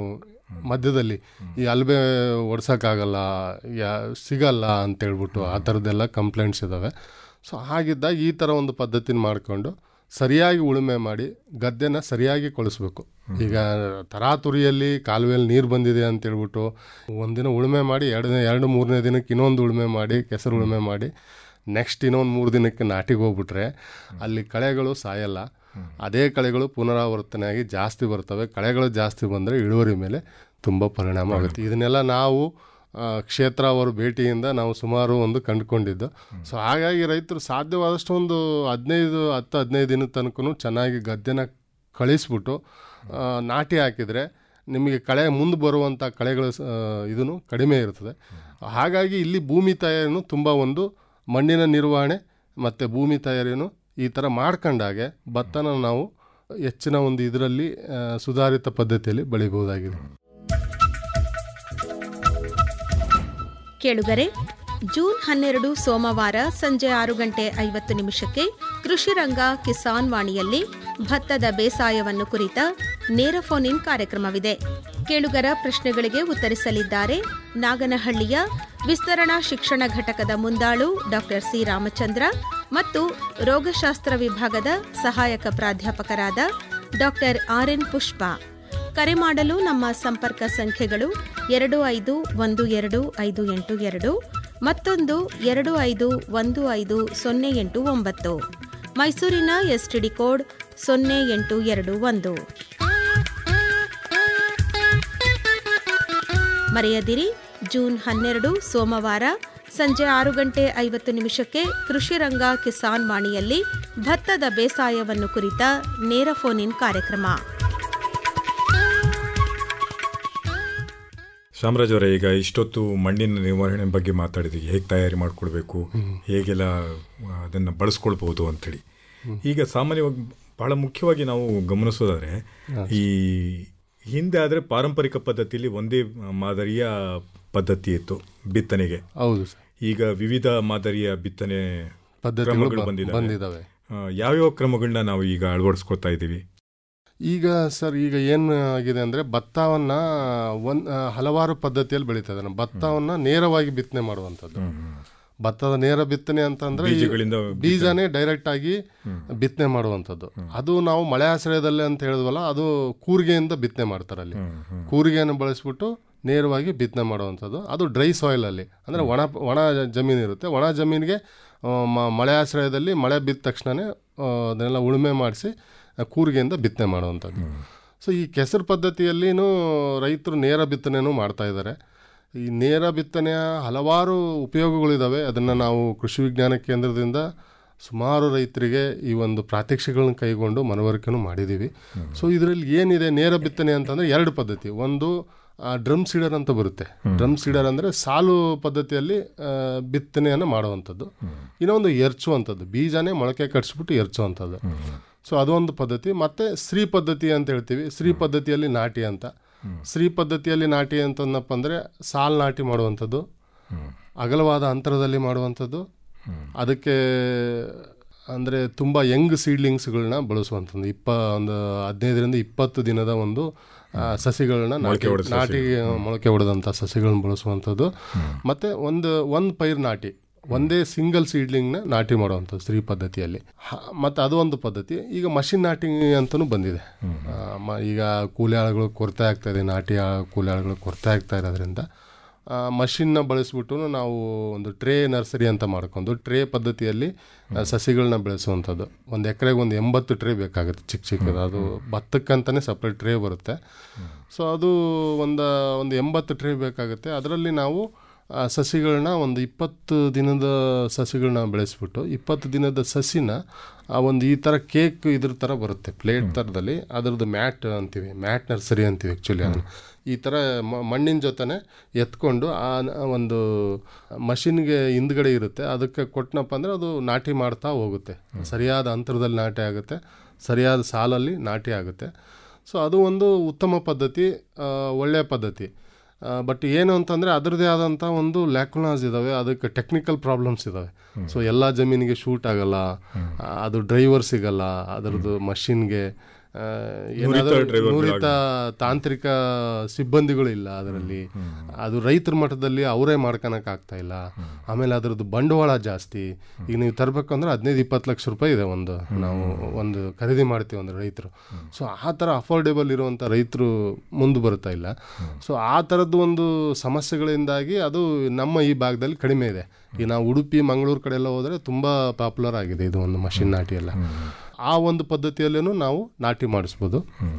ಮಧ್ಯದಲ್ಲಿ ಈ ಅಲ್ಬೆ ಓಡ್ಸೋಕ್ಕಾಗಲ್ಲ ಯಾ ಸಿಗಲ್ಲ ಅಂತೇಳ್ಬಿಟ್ಟು ಆ ಥರದ್ದೆಲ್ಲ ಕಂಪ್ಲೇಂಟ್ಸ್ ಇದ್ದಾವೆ ಸೊ ಹಾಗಿದ್ದಾಗ ಈ ಥರ ಒಂದು ಪದ್ಧತಿನ ಮಾಡಿಕೊಂಡು ಸರಿಯಾಗಿ ಉಳುಮೆ ಮಾಡಿ ಗದ್ದೆನ ಸರಿಯಾಗಿ ಕೊಳಿಸ್ಬೇಕು ಈಗ ತರಾತುರಿಯಲ್ಲಿ ಕಾಲುವೆಯಲ್ಲಿ ನೀರು ಬಂದಿದೆ ಅಂತೇಳ್ಬಿಟ್ಟು ಒಂದಿನ ಉಳುಮೆ ಮಾಡಿ ಎರಡನೇ ಎರಡು ಮೂರನೇ ದಿನಕ್ಕೆ ಇನ್ನೊಂದು ಉಳುಮೆ ಮಾಡಿ ಕೆಸರು ಉಳುಮೆ ಮಾಡಿ ನೆಕ್ಸ್ಟ್ ಇನ್ನೊಂದು ಮೂರು ದಿನಕ್ಕೆ ನಾಟಿಗೆ ಹೋಗ್ಬಿಟ್ರೆ ಅಲ್ಲಿ ಕಳೆಗಳು ಸಾಯಲ್ಲ ಅದೇ ಕಳೆಗಳು ಪುನರಾವರ್ತನೆಯಾಗಿ ಜಾಸ್ತಿ ಬರ್ತವೆ ಕಳೆಗಳು ಜಾಸ್ತಿ ಬಂದರೆ ಇಳುವರಿ ಮೇಲೆ ತುಂಬ ಪರಿಣಾಮ ಆಗುತ್ತೆ ಇದನ್ನೆಲ್ಲ ನಾವು ಆ, ಕ್ಷೇತ್ರ ಅವರ ಭೇಟಿಯಿಂದ ನಾವು ಸುಮಾರು ಒಂದು ಕಂಡುಕೊಂಡಿದ್ದು ಸೊ ಹಾಗಾಗಿ ರೈತರು ಸಾಧ್ಯವಾದಷ್ಟು ಒಂದು ಹದಿನೈದು ಹತ್ತು ಹದಿನೈದು ದಿನದ ತನಕ ಚೆನ್ನಾಗಿ ಗದ್ದೆನ ಕಳಿಸ್ಬಿಟ್ಟು ಆ, ನಾಟಿ ಹಾಕಿದರೆ ನಿಮಗೆ ಕಳೆ ಮುಂದೆ ಬರುವಂಥ ಕಳೆಗಳ ಇದನ್ನು ಕಡಿಮೆ ಇರ್ತದೆ ಹಾಗಾಗಿ ಇಲ್ಲಿ ಭೂಮಿ ತಯಾರಿನೂ ತುಂಬ ಒಂದು ಮಣ್ಣಿನ ನಿರ್ವಹಣೆ ಮತ್ತು ಭೂಮಿ ತಯಾರಿನೂ ಈ ಥರ ಮಾಡ್ಕೊಂಡಾಗೆ ಭತ್ತನ ನಾವು ಹೆಚ್ಚಿನ ಒಂದು ಇದರಲ್ಲಿ ಆ, ಸುಧಾರಿತ ಪದ್ಧತಿಯಲ್ಲಿ ಬೆಳಿಬಹುದಾಗಿದೆ ಕೇಳುಗರೆ ಜೂನ್ ಹನ್ನೆರಡು ಸೋಮವಾರ ಸಂಜೆ ಆರು ಗಂಟೆ ಐವತ್ತು ನಿಮಿಷಕ್ಕೆ ಕೃಷಿ ರಂಗ ಕಿಸಾನ್ ವಾಣಿಯಲ್ಲಿ ಭತ್ತದ ಬೇಸಾಯವನ್ನು ಕುರಿತ ನೇರ ಫೋನ್ ಇನ್ ಕಾರ್ಯಕ್ರಮವಿದೆ ಕೇಳುಗರ ಪ್ರಶ್ನೆಗಳಿಗೆ ಉತ್ತರಿಸಲಿದ್ದಾರೆ ನಾಗನಹಳ್ಳಿಯ ವಿಸ್ತರಣಾ ಶಿಕ್ಷಣ ಘಟಕದ ಮುಂದಾಳು ಡಾಕ್ಟರ್ ಸಿ ರಾಮಚಂದ್ರ ಮತ್ತು ರೋಗಶಾಸ್ತ್ರ ವಿಭಾಗದ ಸಹಾಯಕ ಪ್ರಾಧ್ಯಾಪಕರಾದ ಡಾಕ್ಟರ್ ಆರ್ ಎನ್ ಪುಷ್ಪ ಕರೆ ಮಾಡಲು ನಮ್ಮ ಸಂಪರ್ಕ ಸಂಖ್ಯೆಗಳು ಎರಡು ಐದು ಒಂದು ಎರಡು ಐದು ಎಂಟು ಎರಡು ಮತ್ತೊಂದು ಎರಡು ಐದು ಒಂದು ಐದು ಸೊನ್ನೆ ಎಂಟು ಒಂಬತ್ತು ಮೈಸೂರಿನ ಎಸ್ಟಿಡಿ ಕೋಡ್ ಸೊನ್ನೆ ಎಂಟು ಎರಡು ಒಂದು ಮರೆಯದಿರಿ ಜೂನ್ ಹನ್ನೆರಡು ಸೋಮವಾರ ಸಂಜೆ ಆರು ಗಂಟೆ ಐವತ್ತು ನಿಮಿಷಕ್ಕೆ ಕೃಷಿ ರಂಗ ಕಿಸಾನ್ ವಾಣಿಯಲ್ಲಿ ಭತ್ತದ ಬೇಸಾಯವನ್ನು ಕುರಿತ ನೇರ ಫೋನ್ ಇನ್ ಕಾರ್ಯಕ್ರಮ ಶಾಮರಾಜ್ ಅವರೇ ಈಗ ಇಷ್ಟೊತ್ತು ಮಣ್ಣಿನ ನಿರ್ವಹಣೆ ಬಗ್ಗೆ ಮಾತಾಡಿದ್ವಿ ಹೇಗೆ ತಯಾರಿ ಮಾಡ್ಕೊಳ್ಬೇಕು ಹೇಗೆಲ್ಲ ಅದನ್ನು ಬಳಸ್ಕೊಳ್ಬಹುದು ಅಂತೇಳಿ ಈಗ ಸಾಮಾನ್ಯವಾಗಿ ಬಹಳ ಮುಖ್ಯವಾಗಿ ನಾವು ಗಮನಿಸೋದಾದ್ರೆ ಈ ಹಿಂದೆ ಆದರೆ ಪಾರಂಪರಿಕ ಪದ್ಧತಿಯಲ್ಲಿ ಒಂದೇ ಮಾದರಿಯ ಪದ್ಧತಿ ಇತ್ತು ಬಿತ್ತನೆಗೆ ಹೌದು ಸರ್ ಈಗ ವಿವಿಧ ಮಾದರಿಯ ಬಿತ್ತನೆ ಪದ್ಧತಿಗಳು ಕ್ರಮಗಳು ಬ- ಬಂದಿದ್ದಾವೆ ಬಂದಿದ್ದಾವೆ. ಆ, ಯಾವ್ಯಾವ ಕ್ರಮಗಳನ್ನ ನಾವು ಈಗ ಅಳವಡಿಸ್ಕೊತಾ ಇದ್ದೀವಿ ಈಗ ಸರ್ ಈಗ ಏನು ಆಗಿದೆ ಅಂದರೆ ಭತ್ತವನ್ನು ಒಂದು ಹಲವಾರು ಪದ್ಧತಿಯಲ್ಲಿ ಬೆಳೀತಾ ಇದ್ದಾನೆ ಭತ್ತವನ್ನು ನೇರವಾಗಿ ಬಿತ್ತನೆ ಮಾಡುವಂಥದ್ದು ಭತ್ತದ ನೇರ ಬಿತ್ತನೆ ಅಂತಂದ್ರೆ ಈ ಬೀಜಗಳಿಂದ ಬೀಜನೇ ಡೈರೆಕ್ಟ್ ಆಗಿ ಬಿತ್ತನೆ ಮಾಡುವಂಥದ್ದು ಅದು ನಾವು ಮಳೆ ಆಶ್ರಯದಲ್ಲಿ ಅಂತ ಹೇಳಿದ್ವಲ್ಲ ಅದು ಕೂರಿಗೆಯಿಂದ ಬಿತ್ತನೆ ಮಾಡ್ತಾರೆ ಅಲ್ಲಿ ಕೂರಿಗೆಯನ್ನು ಬಳಸ್ಬಿಟ್ಟು ನೇರವಾಗಿ ಬಿತ್ತನೆ ಮಾಡುವಂಥದ್ದು ಅದು ಡ್ರೈ ಸಾಯಿಲಲ್ಲಿ ಅಂದರೆ ಒಣ ಒಣ ಜಮೀನು ಇರುತ್ತೆ ಒಣ ಜಮೀನಿಗೆ ಆ, ಮ- ಮಳೆ ಆಶ್ರಯದಲ್ಲಿ ಮಳೆ ಬಿದ್ದ ತಕ್ಷಣವೇ ಅದನ್ನೆಲ್ಲ ಉಳುಮೆ ಮಾಡಿಸಿ ಕೂರಿಗೆಯಿಂದ ಬಿತ್ತನೆ ಮಾಡುವಂಥದ್ದು ಸೊ ಈ ಕೆಸರು ಪದ್ಧತಿಯಲ್ಲಿನೂ ರೈತರು ನೇರ ಬಿತ್ತನೆನೂ ಮಾಡ್ತಾ ಇದ್ದಾರೆ ಈ ನೇರ ಬಿತ್ತನೆಯ ಹಲವಾರು ಉಪಯೋಗಗಳಿದ್ದಾವೆ ಅದನ್ನು ನಾವು ಕೃಷಿ ವಿಜ್ಞಾನ ಕೇಂದ್ರದಿಂದ ಸುಮಾರು ರೈತರಿಗೆ ಈ ಒಂದು ಪ್ರಾತ್ಯಕ್ಷಿಗಳನ್ನ ಕೈಗೊಂಡು ಮನವರಿಕೆನೂ ಮಾಡಿದ್ದೀವಿ ಸೊ ಇದರಲ್ಲಿ ಏನಿದೆ ನೇರ ಬಿತ್ತನೆ ಅಂತಂದರೆ ಎರಡು ಪದ್ಧತಿ ಒಂದು ಡ್ರಮ್ ಸೀಡರ್ ಅಂತ ಬರುತ್ತೆ ಡ್ರಮ್ ಸೀಡರ್ ಅಂದರೆ ಸಾಲು ಪದ್ಧತಿಯಲ್ಲಿ ಆ, ಬಿತ್ತನೆಯನ್ನು ಮಾಡುವಂಥದ್ದು ಇನ್ನೊಂದು ಎರ್ಚುವಂಥದ್ದು ಬೀಜನೇ ಮೊಳಕೆ ಕಟ್ಸ್ಬಿಟ್ಟು ಎರ್ಚುವಂಥದ್ದು ಸೊ ಅದೊಂದು ಪದ್ಧತಿ ಮತ್ತು ಸ್ತ್ರೀ ಪದ್ಧತಿ ಅಂತ ಹೇಳ್ತೀವಿ ಸ್ತ್ರೀ ಪದ್ಧತಿಯಲ್ಲಿ ನಾಟಿ ಅಂತ ಸ್ತ್ರೀ ಪದ್ಧತಿಯಲ್ಲಿ ನಾಟಿ ಅಂತಂದಪ್ಪ ಅಂದರೆ ಸಾಲು ನಾಟಿ ಮಾಡುವಂಥದ್ದು ಅಗಲವಾದ ಅಂತರದಲ್ಲಿ ಮಾಡುವಂಥದ್ದು ಅದಕ್ಕೆ ಅಂದರೆ ತುಂಬ ಯಂಗ್ ಸೀಡ್ಲಿಂಗ್ಸ್ಗಳನ್ನ ಬಳಸುವಂಥದ್ದು ಇಪ್ಪ ಒಂದು ಹದಿನೈದರಿಂದ ಇಪ್ಪತ್ತು ದಿನದ ಒಂದು ಆ, ಸಸಿಗಳನ್ನ ನಾಟಿ ಮೊಳಕೆ ಹೊಡೆದ ನಾಟಿ ಮೊಳಕೆ ಹೊಡೆದಂಥ ಸಸಿಗಳನ್ನ ಬಳಸುವಂಥದ್ದು ಮತ್ತು ಒಂದು ಒಂದು ಪೈರ್ ನಾಟಿ ಒಂದೇ ಸಿಂಗಲ್ ಸೀಡ್ಲಿಂಗ್ನ ನಾಟಿ ಮಾಡುವಂಥದ್ದು ಸ್ತ್ರೀ ಪದ್ಧತಿಯಲ್ಲಿ ಮತ್ತು ಅದು ಒಂದು ಪದ್ಧತಿ ಈಗ ಮಷಿನ್ ನಾಟಿ ಅಂತಲೂ ಬಂದಿದೆ ಆ, ಮ- ಈಗ ಕೂಲಿ ಆಳುಗಳು ಕೊರತೆ ಆಗ್ತಾ ಇದೆ ನಾಟಿ ಆ- ಕೂಲಿ ಆಳುಗಳು ಕೊರತೆ ಆಗ್ತಾ ಇರೋದ್ರಿಂದ ಮಷಿನ್ನ ಬಳಸ್ಬಿಟ್ಟು ನಾವು ಒಂದು ಟ್ರೇ ನರ್ಸರಿ ಅಂತ ಮಾಡ್ಕೊಂಡು ಟ್ರೇ ಪದ್ಧತಿಯಲ್ಲಿ ಆ, ಸಸಿಗಳನ್ನ ಬೆಳೆಸುವಂಥದ್ದು ಒಂದು ಎಕರೆಗೆ ಒಂದು ಎಂಬತ್ತು ಟ್ರೇ ಬೇಕಾಗುತ್ತೆ ಚಿಕ್ಕ ಚಿಕ್ಕದು ಅದು ಭತ್ತಕ್ಕಂತಲೇ ಸಪ್ರೇಟ್ ಟ್ರೇ ಬರುತ್ತೆ ಸೊ ಅದು ಒಂದು ಒಂದು ಎಂಬತ್ತು ಟ್ರೇ ಬೇಕಾಗುತ್ತೆ ಅದರಲ್ಲಿ ನಾವು ಆ ಸಸಿಗಳನ್ನ ಒಂದು ಇಪ್ಪತ್ತು ದಿನದ ಸಸಿಗಳನ್ನ ಬೆಳೆಸ್ಬಿಟ್ಟು ಇಪ್ಪತ್ತು ದಿನದ ಸಸಿನ ಆ ಒಂದು ಈ ಥರ ಕೇಕ್ ಇದ್ರ ಥರ ಬರುತ್ತೆ ಪ್ಲೇಟ್ ಥರದಲ್ಲಿ ಅದರದ್ದು ಮ್ಯಾಟ್ ಅಂತೀವಿ ಮ್ಯಾಟ್ ನರ್ಸರಿ ಅಂತೀವಿ ಆ್ಯಕ್ಚುಲಿ ಅದನ್ನು ಈ ಥರ ಮ- ಮಣ್ಣಿನ ಜೊತೆನೆ ಎತ್ಕೊಂಡು ಆ ನ- ಒಂದು ಮಷಿನ್ಗೆ ಹಿಂದ್ಗಡೆ ಇರುತ್ತೆ ಅದಕ್ಕೆ ಕೊಟ್ಟನಪ್ಪ ಅಂದರೆ ಅದು ನಾಟಿ ಮಾಡ್ತಾ ಹೋಗುತ್ತೆ ಸರಿಯಾದ ಅಂತರದಲ್ಲಿ ನಾಟಿ ಆಗುತ್ತೆ ಸರಿಯಾದ ಸಾಲಲ್ಲಿ ನಾಟಿ ಆಗುತ್ತೆ ಸೊ ಅದು ಒಂದು ಉತ್ತಮ ಪದ್ಧತಿ ಆ, ಒಳ್ಳೆಯ ಪದ್ಧತಿ ಬಟ್ ಏನು ಅಂತಂದರೆ ಅದರದೇ ಆದಂಥ ಒಂದು ಲ್ಯಾಕುನಾಸ್ ಇದ್ದಾವೆ ಅದಕ್ಕೆ ಟೆಕ್ನಿಕಲ್ ಪ್ರಾಬ್ಲಮ್ಸ್ ಇದ್ದಾವೆ ಸೊ ಎಲ್ಲ ಜಮೀನಿಗೆ ಶೂಟ್ ಆಗಲ್ಲ ಆ, ಅದು ಡ್ರೈವರ್ ಸಿಗಲ್ಲ ಅದರದ್ದು ಮಷಿನ್ಗೆ ಆ, ನುರಿತ ಏನಾದರೂ driverಗಳು ನುರಿತ ತಾಂತ್ರಿಕ ಸಿಬ್ಬಂದಿಗಳು ಇಲ್ಲ ಅದರಲ್ಲಿ ಅದು ರೈತರ ಮಟ್ಟದಲ್ಲಿ ಅವರೇ ಮಾಡ್ಕೊಳಕ್ ಆಗ್ತಾ ಇಲ್ಲ ಆಮೇಲೆ ಅದರದ್ದು ಬಂಡವಾಳ ಜಾಸ್ತಿ ಈಗ ನೀವು ತರಬೇಕಂದ್ರೆ ಹದಿನೈದು ಇಪ್ಪತ್ತು ಲಕ್ಷ ರೂಪಾಯಿ ಇದೆ ಒಂದು ನಾವು ಒಂದು ಖರೀದಿ ಮಾಡ್ತೀವಿ ಒಂದು ರೈತರು ಸೊ ಆ ಥರ ಅಫೋರ್ಡೆಬಲ್ ಇರುವಂಥ ರೈತರು ಮುಂದೆ ಬರ್ತಾ ಇಲ್ಲ ಸೊ ಆ ಥರದ್ದು ಒಂದು ಸಮಸ್ಯೆಗಳಿಂದಾಗಿ ಅದು ನಮ್ಮ ಈ ಭಾಗದಲ್ಲಿ ಕಡಿಮೆ ಇದೆ ಈಗ ನಾವು ಉಡುಪಿ ಮಂಗಳೂರು ಕಡೆ ಎಲ್ಲ ಹೋದರೆ ತುಂಬ ಪಾಪ್ಯುಲರ್ ಆಗಿದೆ ಇದು ಒಂದು ಮಷಿನ್ ನಾಟಿ ಎಲ್ಲ ಆ ಒಂದು ಪದ್ಧತಿಯಲ್ಲೂ ನಾವು ನಾಟಿ ಮಾಡಿಸ್ಬೋದು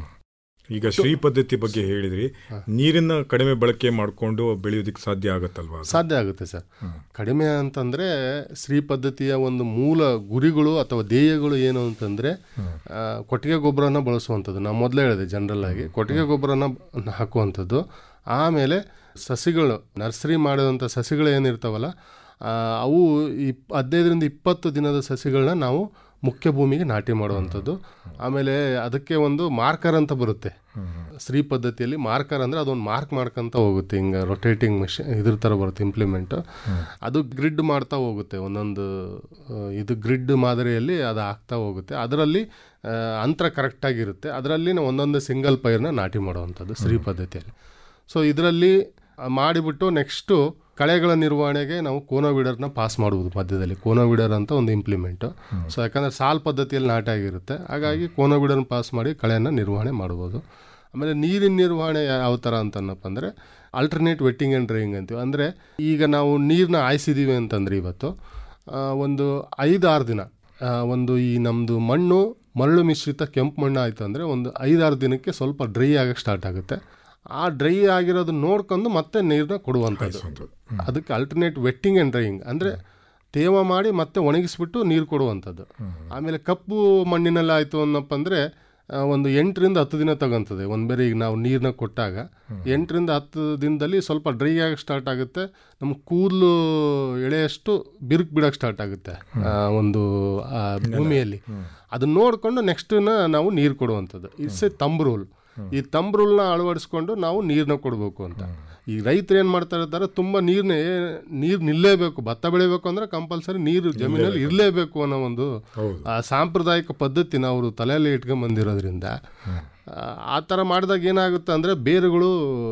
ಈಗ ಶ್ರೀ ಪದ್ಧತಿ ಬಗ್ಗೆ ಹೇಳಿದ್ರಿ ನೀರಿನ ಕಡಿಮೆ ಬಳಕೆ ಮಾಡಿಕೊಂಡು ಬೆಳೆಯೋದಕ್ಕೆ ಸಾಧ್ಯ ಆಗತ್ತಲ್ವಾ ಅದು? ಸಾಧ್ಯ ಆಗುತ್ತೆ ಸರ್ ಕಡಿಮೆ ಅಂತಂದರೆ ಶ್ರೀ ಪದ್ಧತಿಯ ಒಂದು ಮೂಲ ಗುರಿಗಳು ಅಥವಾ ಧ್ಯೇಯಗಳು ಏನು ಅಂತಂದರೆ ಆ, ಕೊಟ್ಟಿಗೆ ಗೊಬ್ಬರನ ಬಳಸುವಂಥದ್ದು ನಾವು ಮೊದಲೇ ಹೇಳಿದೆ ಜನರಲ್ ಆಗಿ ಕೊಟ್ಟಿಗೆ ಗೊಬ್ಬರನ ಹಾಕುವಂಥದ್ದು ಆಮೇಲೆ ಸಸಿಗಳು ನರ್ಸರಿ ಮಾಡಿದಂಥ ಸಸಿಗಳು ಏನಿರ್ತಾವಲ್ಲ ಆ, ಅವು ಇಪ್ ಹದಿನೈದರಿಂದ ಇಪ್ಪತ್ತು ದಿನದ ಸಸಿಗಳನ್ನ ನಾವು ಮುಖ್ಯ ಭೂಮಿಗೆ ನಾಟಿ ಮಾಡುವಂಥದ್ದು ಆಮೇಲೆ ಅದಕ್ಕೆ ಒಂದು ಮಾರ್ಕರ್ ಅಂತ ಬರುತ್ತೆ ಸ್ತ್ರೀ ಪದ್ಧತಿಯಲ್ಲಿ ಮಾರ್ಕರ್ ಅಂದರೆ ಅದೊಂದು ಮಾರ್ಕ್ ಮಾಡ್ಕೊಂತ ಹೋಗುತ್ತೆ ಹಿಂಗೆ ರೊಟೇಟಿಂಗ್ ಮೆಷಿನ್ ಇದ್ರ ಥರ ಬರುತ್ತೆ ಇಂಪ್ಲಿಮೆಂಟ್ ಅದು ಗ್ರಿಡ್ ಮಾಡ್ತಾ ಹೋಗುತ್ತೆ ಒಂದೊಂದು ಆ, ಇದು ಗ್ರಿಡ್ ಮಾದರಿಯಲ್ಲಿ ಅದು ಆಗ್ತಾ ಹೋಗುತ್ತೆ ಅದರಲ್ಲಿ ಆ, ಅಂತರ ಕರೆಕ್ಟಾಗಿರುತ್ತೆ ಅದರಲ್ಲಿ ನಾವು ಒಂದೊಂದು ಸಿಂಗಲ್ ಪೈರ್ನ ನಾಟಿ ಮಾಡುವಂಥದ್ದು ಸ್ತ್ರೀ ಪದ್ಧತಿಯಲ್ಲಿ ಸೊ ಇದರಲ್ಲಿ ಮಾಡಿಬಿಟ್ಟು ನೆಕ್ಸ್ಟು ಕಳೆಗಳ ನಿರ್ವಹಣೆಗೆ ನಾವು ಕೋನೋವಿಡರ್ನ ಪಾಸ್ ಮಾಡುವುದು ಮಧ್ಯದಲ್ಲಿ ಕೋನೋವಿಡರ್ ಅಂತ ಒಂದು ಇಂಪ್ಲಿಮೆಂಟು ಸೊ ಯಾಕಂದರೆ ಸಾಲ್ ಪದ್ಧತಿಯಲ್ಲಿ ನಾಟಿ ಆಗಿರುತ್ತೆ ಹಾಗಾಗಿ ಕೋನೋವಿಡರ್ನ ಪಾಸ್ ಮಾಡಿ ಕಳೆಯನ್ನು ನಿರ್ವಹಣೆ ಮಾಡ್ಬೋದು ಆಮೇಲೆ ನೀರಿನ ನಿರ್ವಹಣೆ ಯಾವ ಥರ ಅಂತನಪ್ಪ ಅಂದರೆ ಆಲ್ಟರ್ನೇಟ್ ವೆಟ್ಟಿಂಗ್ ಆ್ಯಂಡ್ ಡ್ರೈಯಿಂಗ್ ಅಂತೀವಿ ಅಂದರೆ ಈಗ ನಾವು ನೀರನ್ನ ಆಯಿಸಿದ್ದೀವಿ ಅಂತಂದರೆ ಇವತ್ತು ಆ, ಒಂದು ಐದಾರು ದಿನ ಆ, ಒಂದು ಈ ನಮ್ಮದು ಮಣ್ಣು ಮರಳು ಮಿಶ್ರಿತ ಕೆಂಪು ಮಣ್ಣು ಆಯಿತು ಅಂದರೆ ಒಂದು ಐದಾರು ದಿನಕ್ಕೆ ಸ್ವಲ್ಪ ಡ್ರೈ ಆಗಕ್ಕೆ ಸ್ಟಾರ್ಟ್ ಆಗುತ್ತೆ ಆ ಡ್ರೈ ಆಗಿರೋದು ನೋಡ್ಕೊಂಡು ಮತ್ತೆ ನೀರನ್ನ ಕೊಡುವಂಥದ್ದು ಅದಕ್ಕೆ ಅಲ್ಟರ್ನೇಟ್ ವೆಟ್ಟಿಂಗ್ ಆ್ಯಂಡ್ ಡ್ರೈಯಿಂಗ್ ಅಂದರೆ ತೇವ ಮಾಡಿ ಮತ್ತೆ ಒಣಗಿಸ್ಬಿಟ್ಟು ನೀರು ಕೊಡುವಂಥದ್ದು ಆಮೇಲೆ ಕಪ್ಪು ಮಣ್ಣಿನಲ್ಲಿ ಆಯಿತು ಅನ್ನಪ್ಪ ಅಂದರೆ ಒಂದು ಎಂಟರಿಂದ ಹತ್ತು ದಿನ ತಗೊಂತದೆ ಒಂದು ಬೇರೆ ಈಗ ನಾವು ನೀರನ್ನ ಕೊಟ್ಟಾಗ ಎಂಟರಿಂದ ಹತ್ತು ದಿನದಲ್ಲಿ ಸ್ವಲ್ಪ ಡ್ರೈ ಆಗಕ್ಕೆ ಸ್ಟಾರ್ಟ್ ಆಗುತ್ತೆ ನಮ್ಮ ಕೂದಲು ಎಳೆಯಷ್ಟು ಬಿರುಕು ಬಿಡೋಕ್ಕೆ ಸ್ಟಾರ್ಟ್ ಆಗುತ್ತೆ ಆ, ಒಂದು ಆ, ಭೂಮಿಯಲ್ಲಿ ಅದನ್ನ ನೋಡಿಕೊಂಡು ನೆಕ್ಸ್ಟ್ನ ನಾವು ನೀರು ಕೊಡುವಂಥದ್ದು ಇಟ್ಸ್ ಎ ತಂಬ್ ರೂಲ್ ಈ ತಂಬ್ ರೂಲ್ನ ಅಳವಡಿಸ್ಕೊಂಡು ನಾವು ನೀರನ್ನ ಕೊಡಬೇಕು ಅಂತ ಈ ರೈತರು ಏನು ಮಾಡ್ತಾ ಇರ್ತಾರೆ ತುಂಬ ನೀರನ್ನ ನೀರು ನಿಲ್ಲೇಬೇಕು ಭತ್ತ ಬೆಳಿಬೇಕು ಅಂದ್ರೆ ಕಂಪಲ್ಸರಿ ನೀರು ಜಮೀನಲ್ಲಿ ಇರಲೇಬೇಕು ಅನ್ನೋ ಒಂದು ಆ ಸಾಂಪ್ರದಾಯಿಕ ಪದ್ಧತಿನ ಅವರು ತಲೆಯಲ್ಲಿ ಇಟ್ಕೊಂಡ್ ಬಂದಿರೋದ್ರಿಂದ ಆ, ಆ ಥರ ಮಾಡಿದಾಗ ಏನಾಗುತ್ತೆ ಅಂದರೆ ಬೇರುಗಳು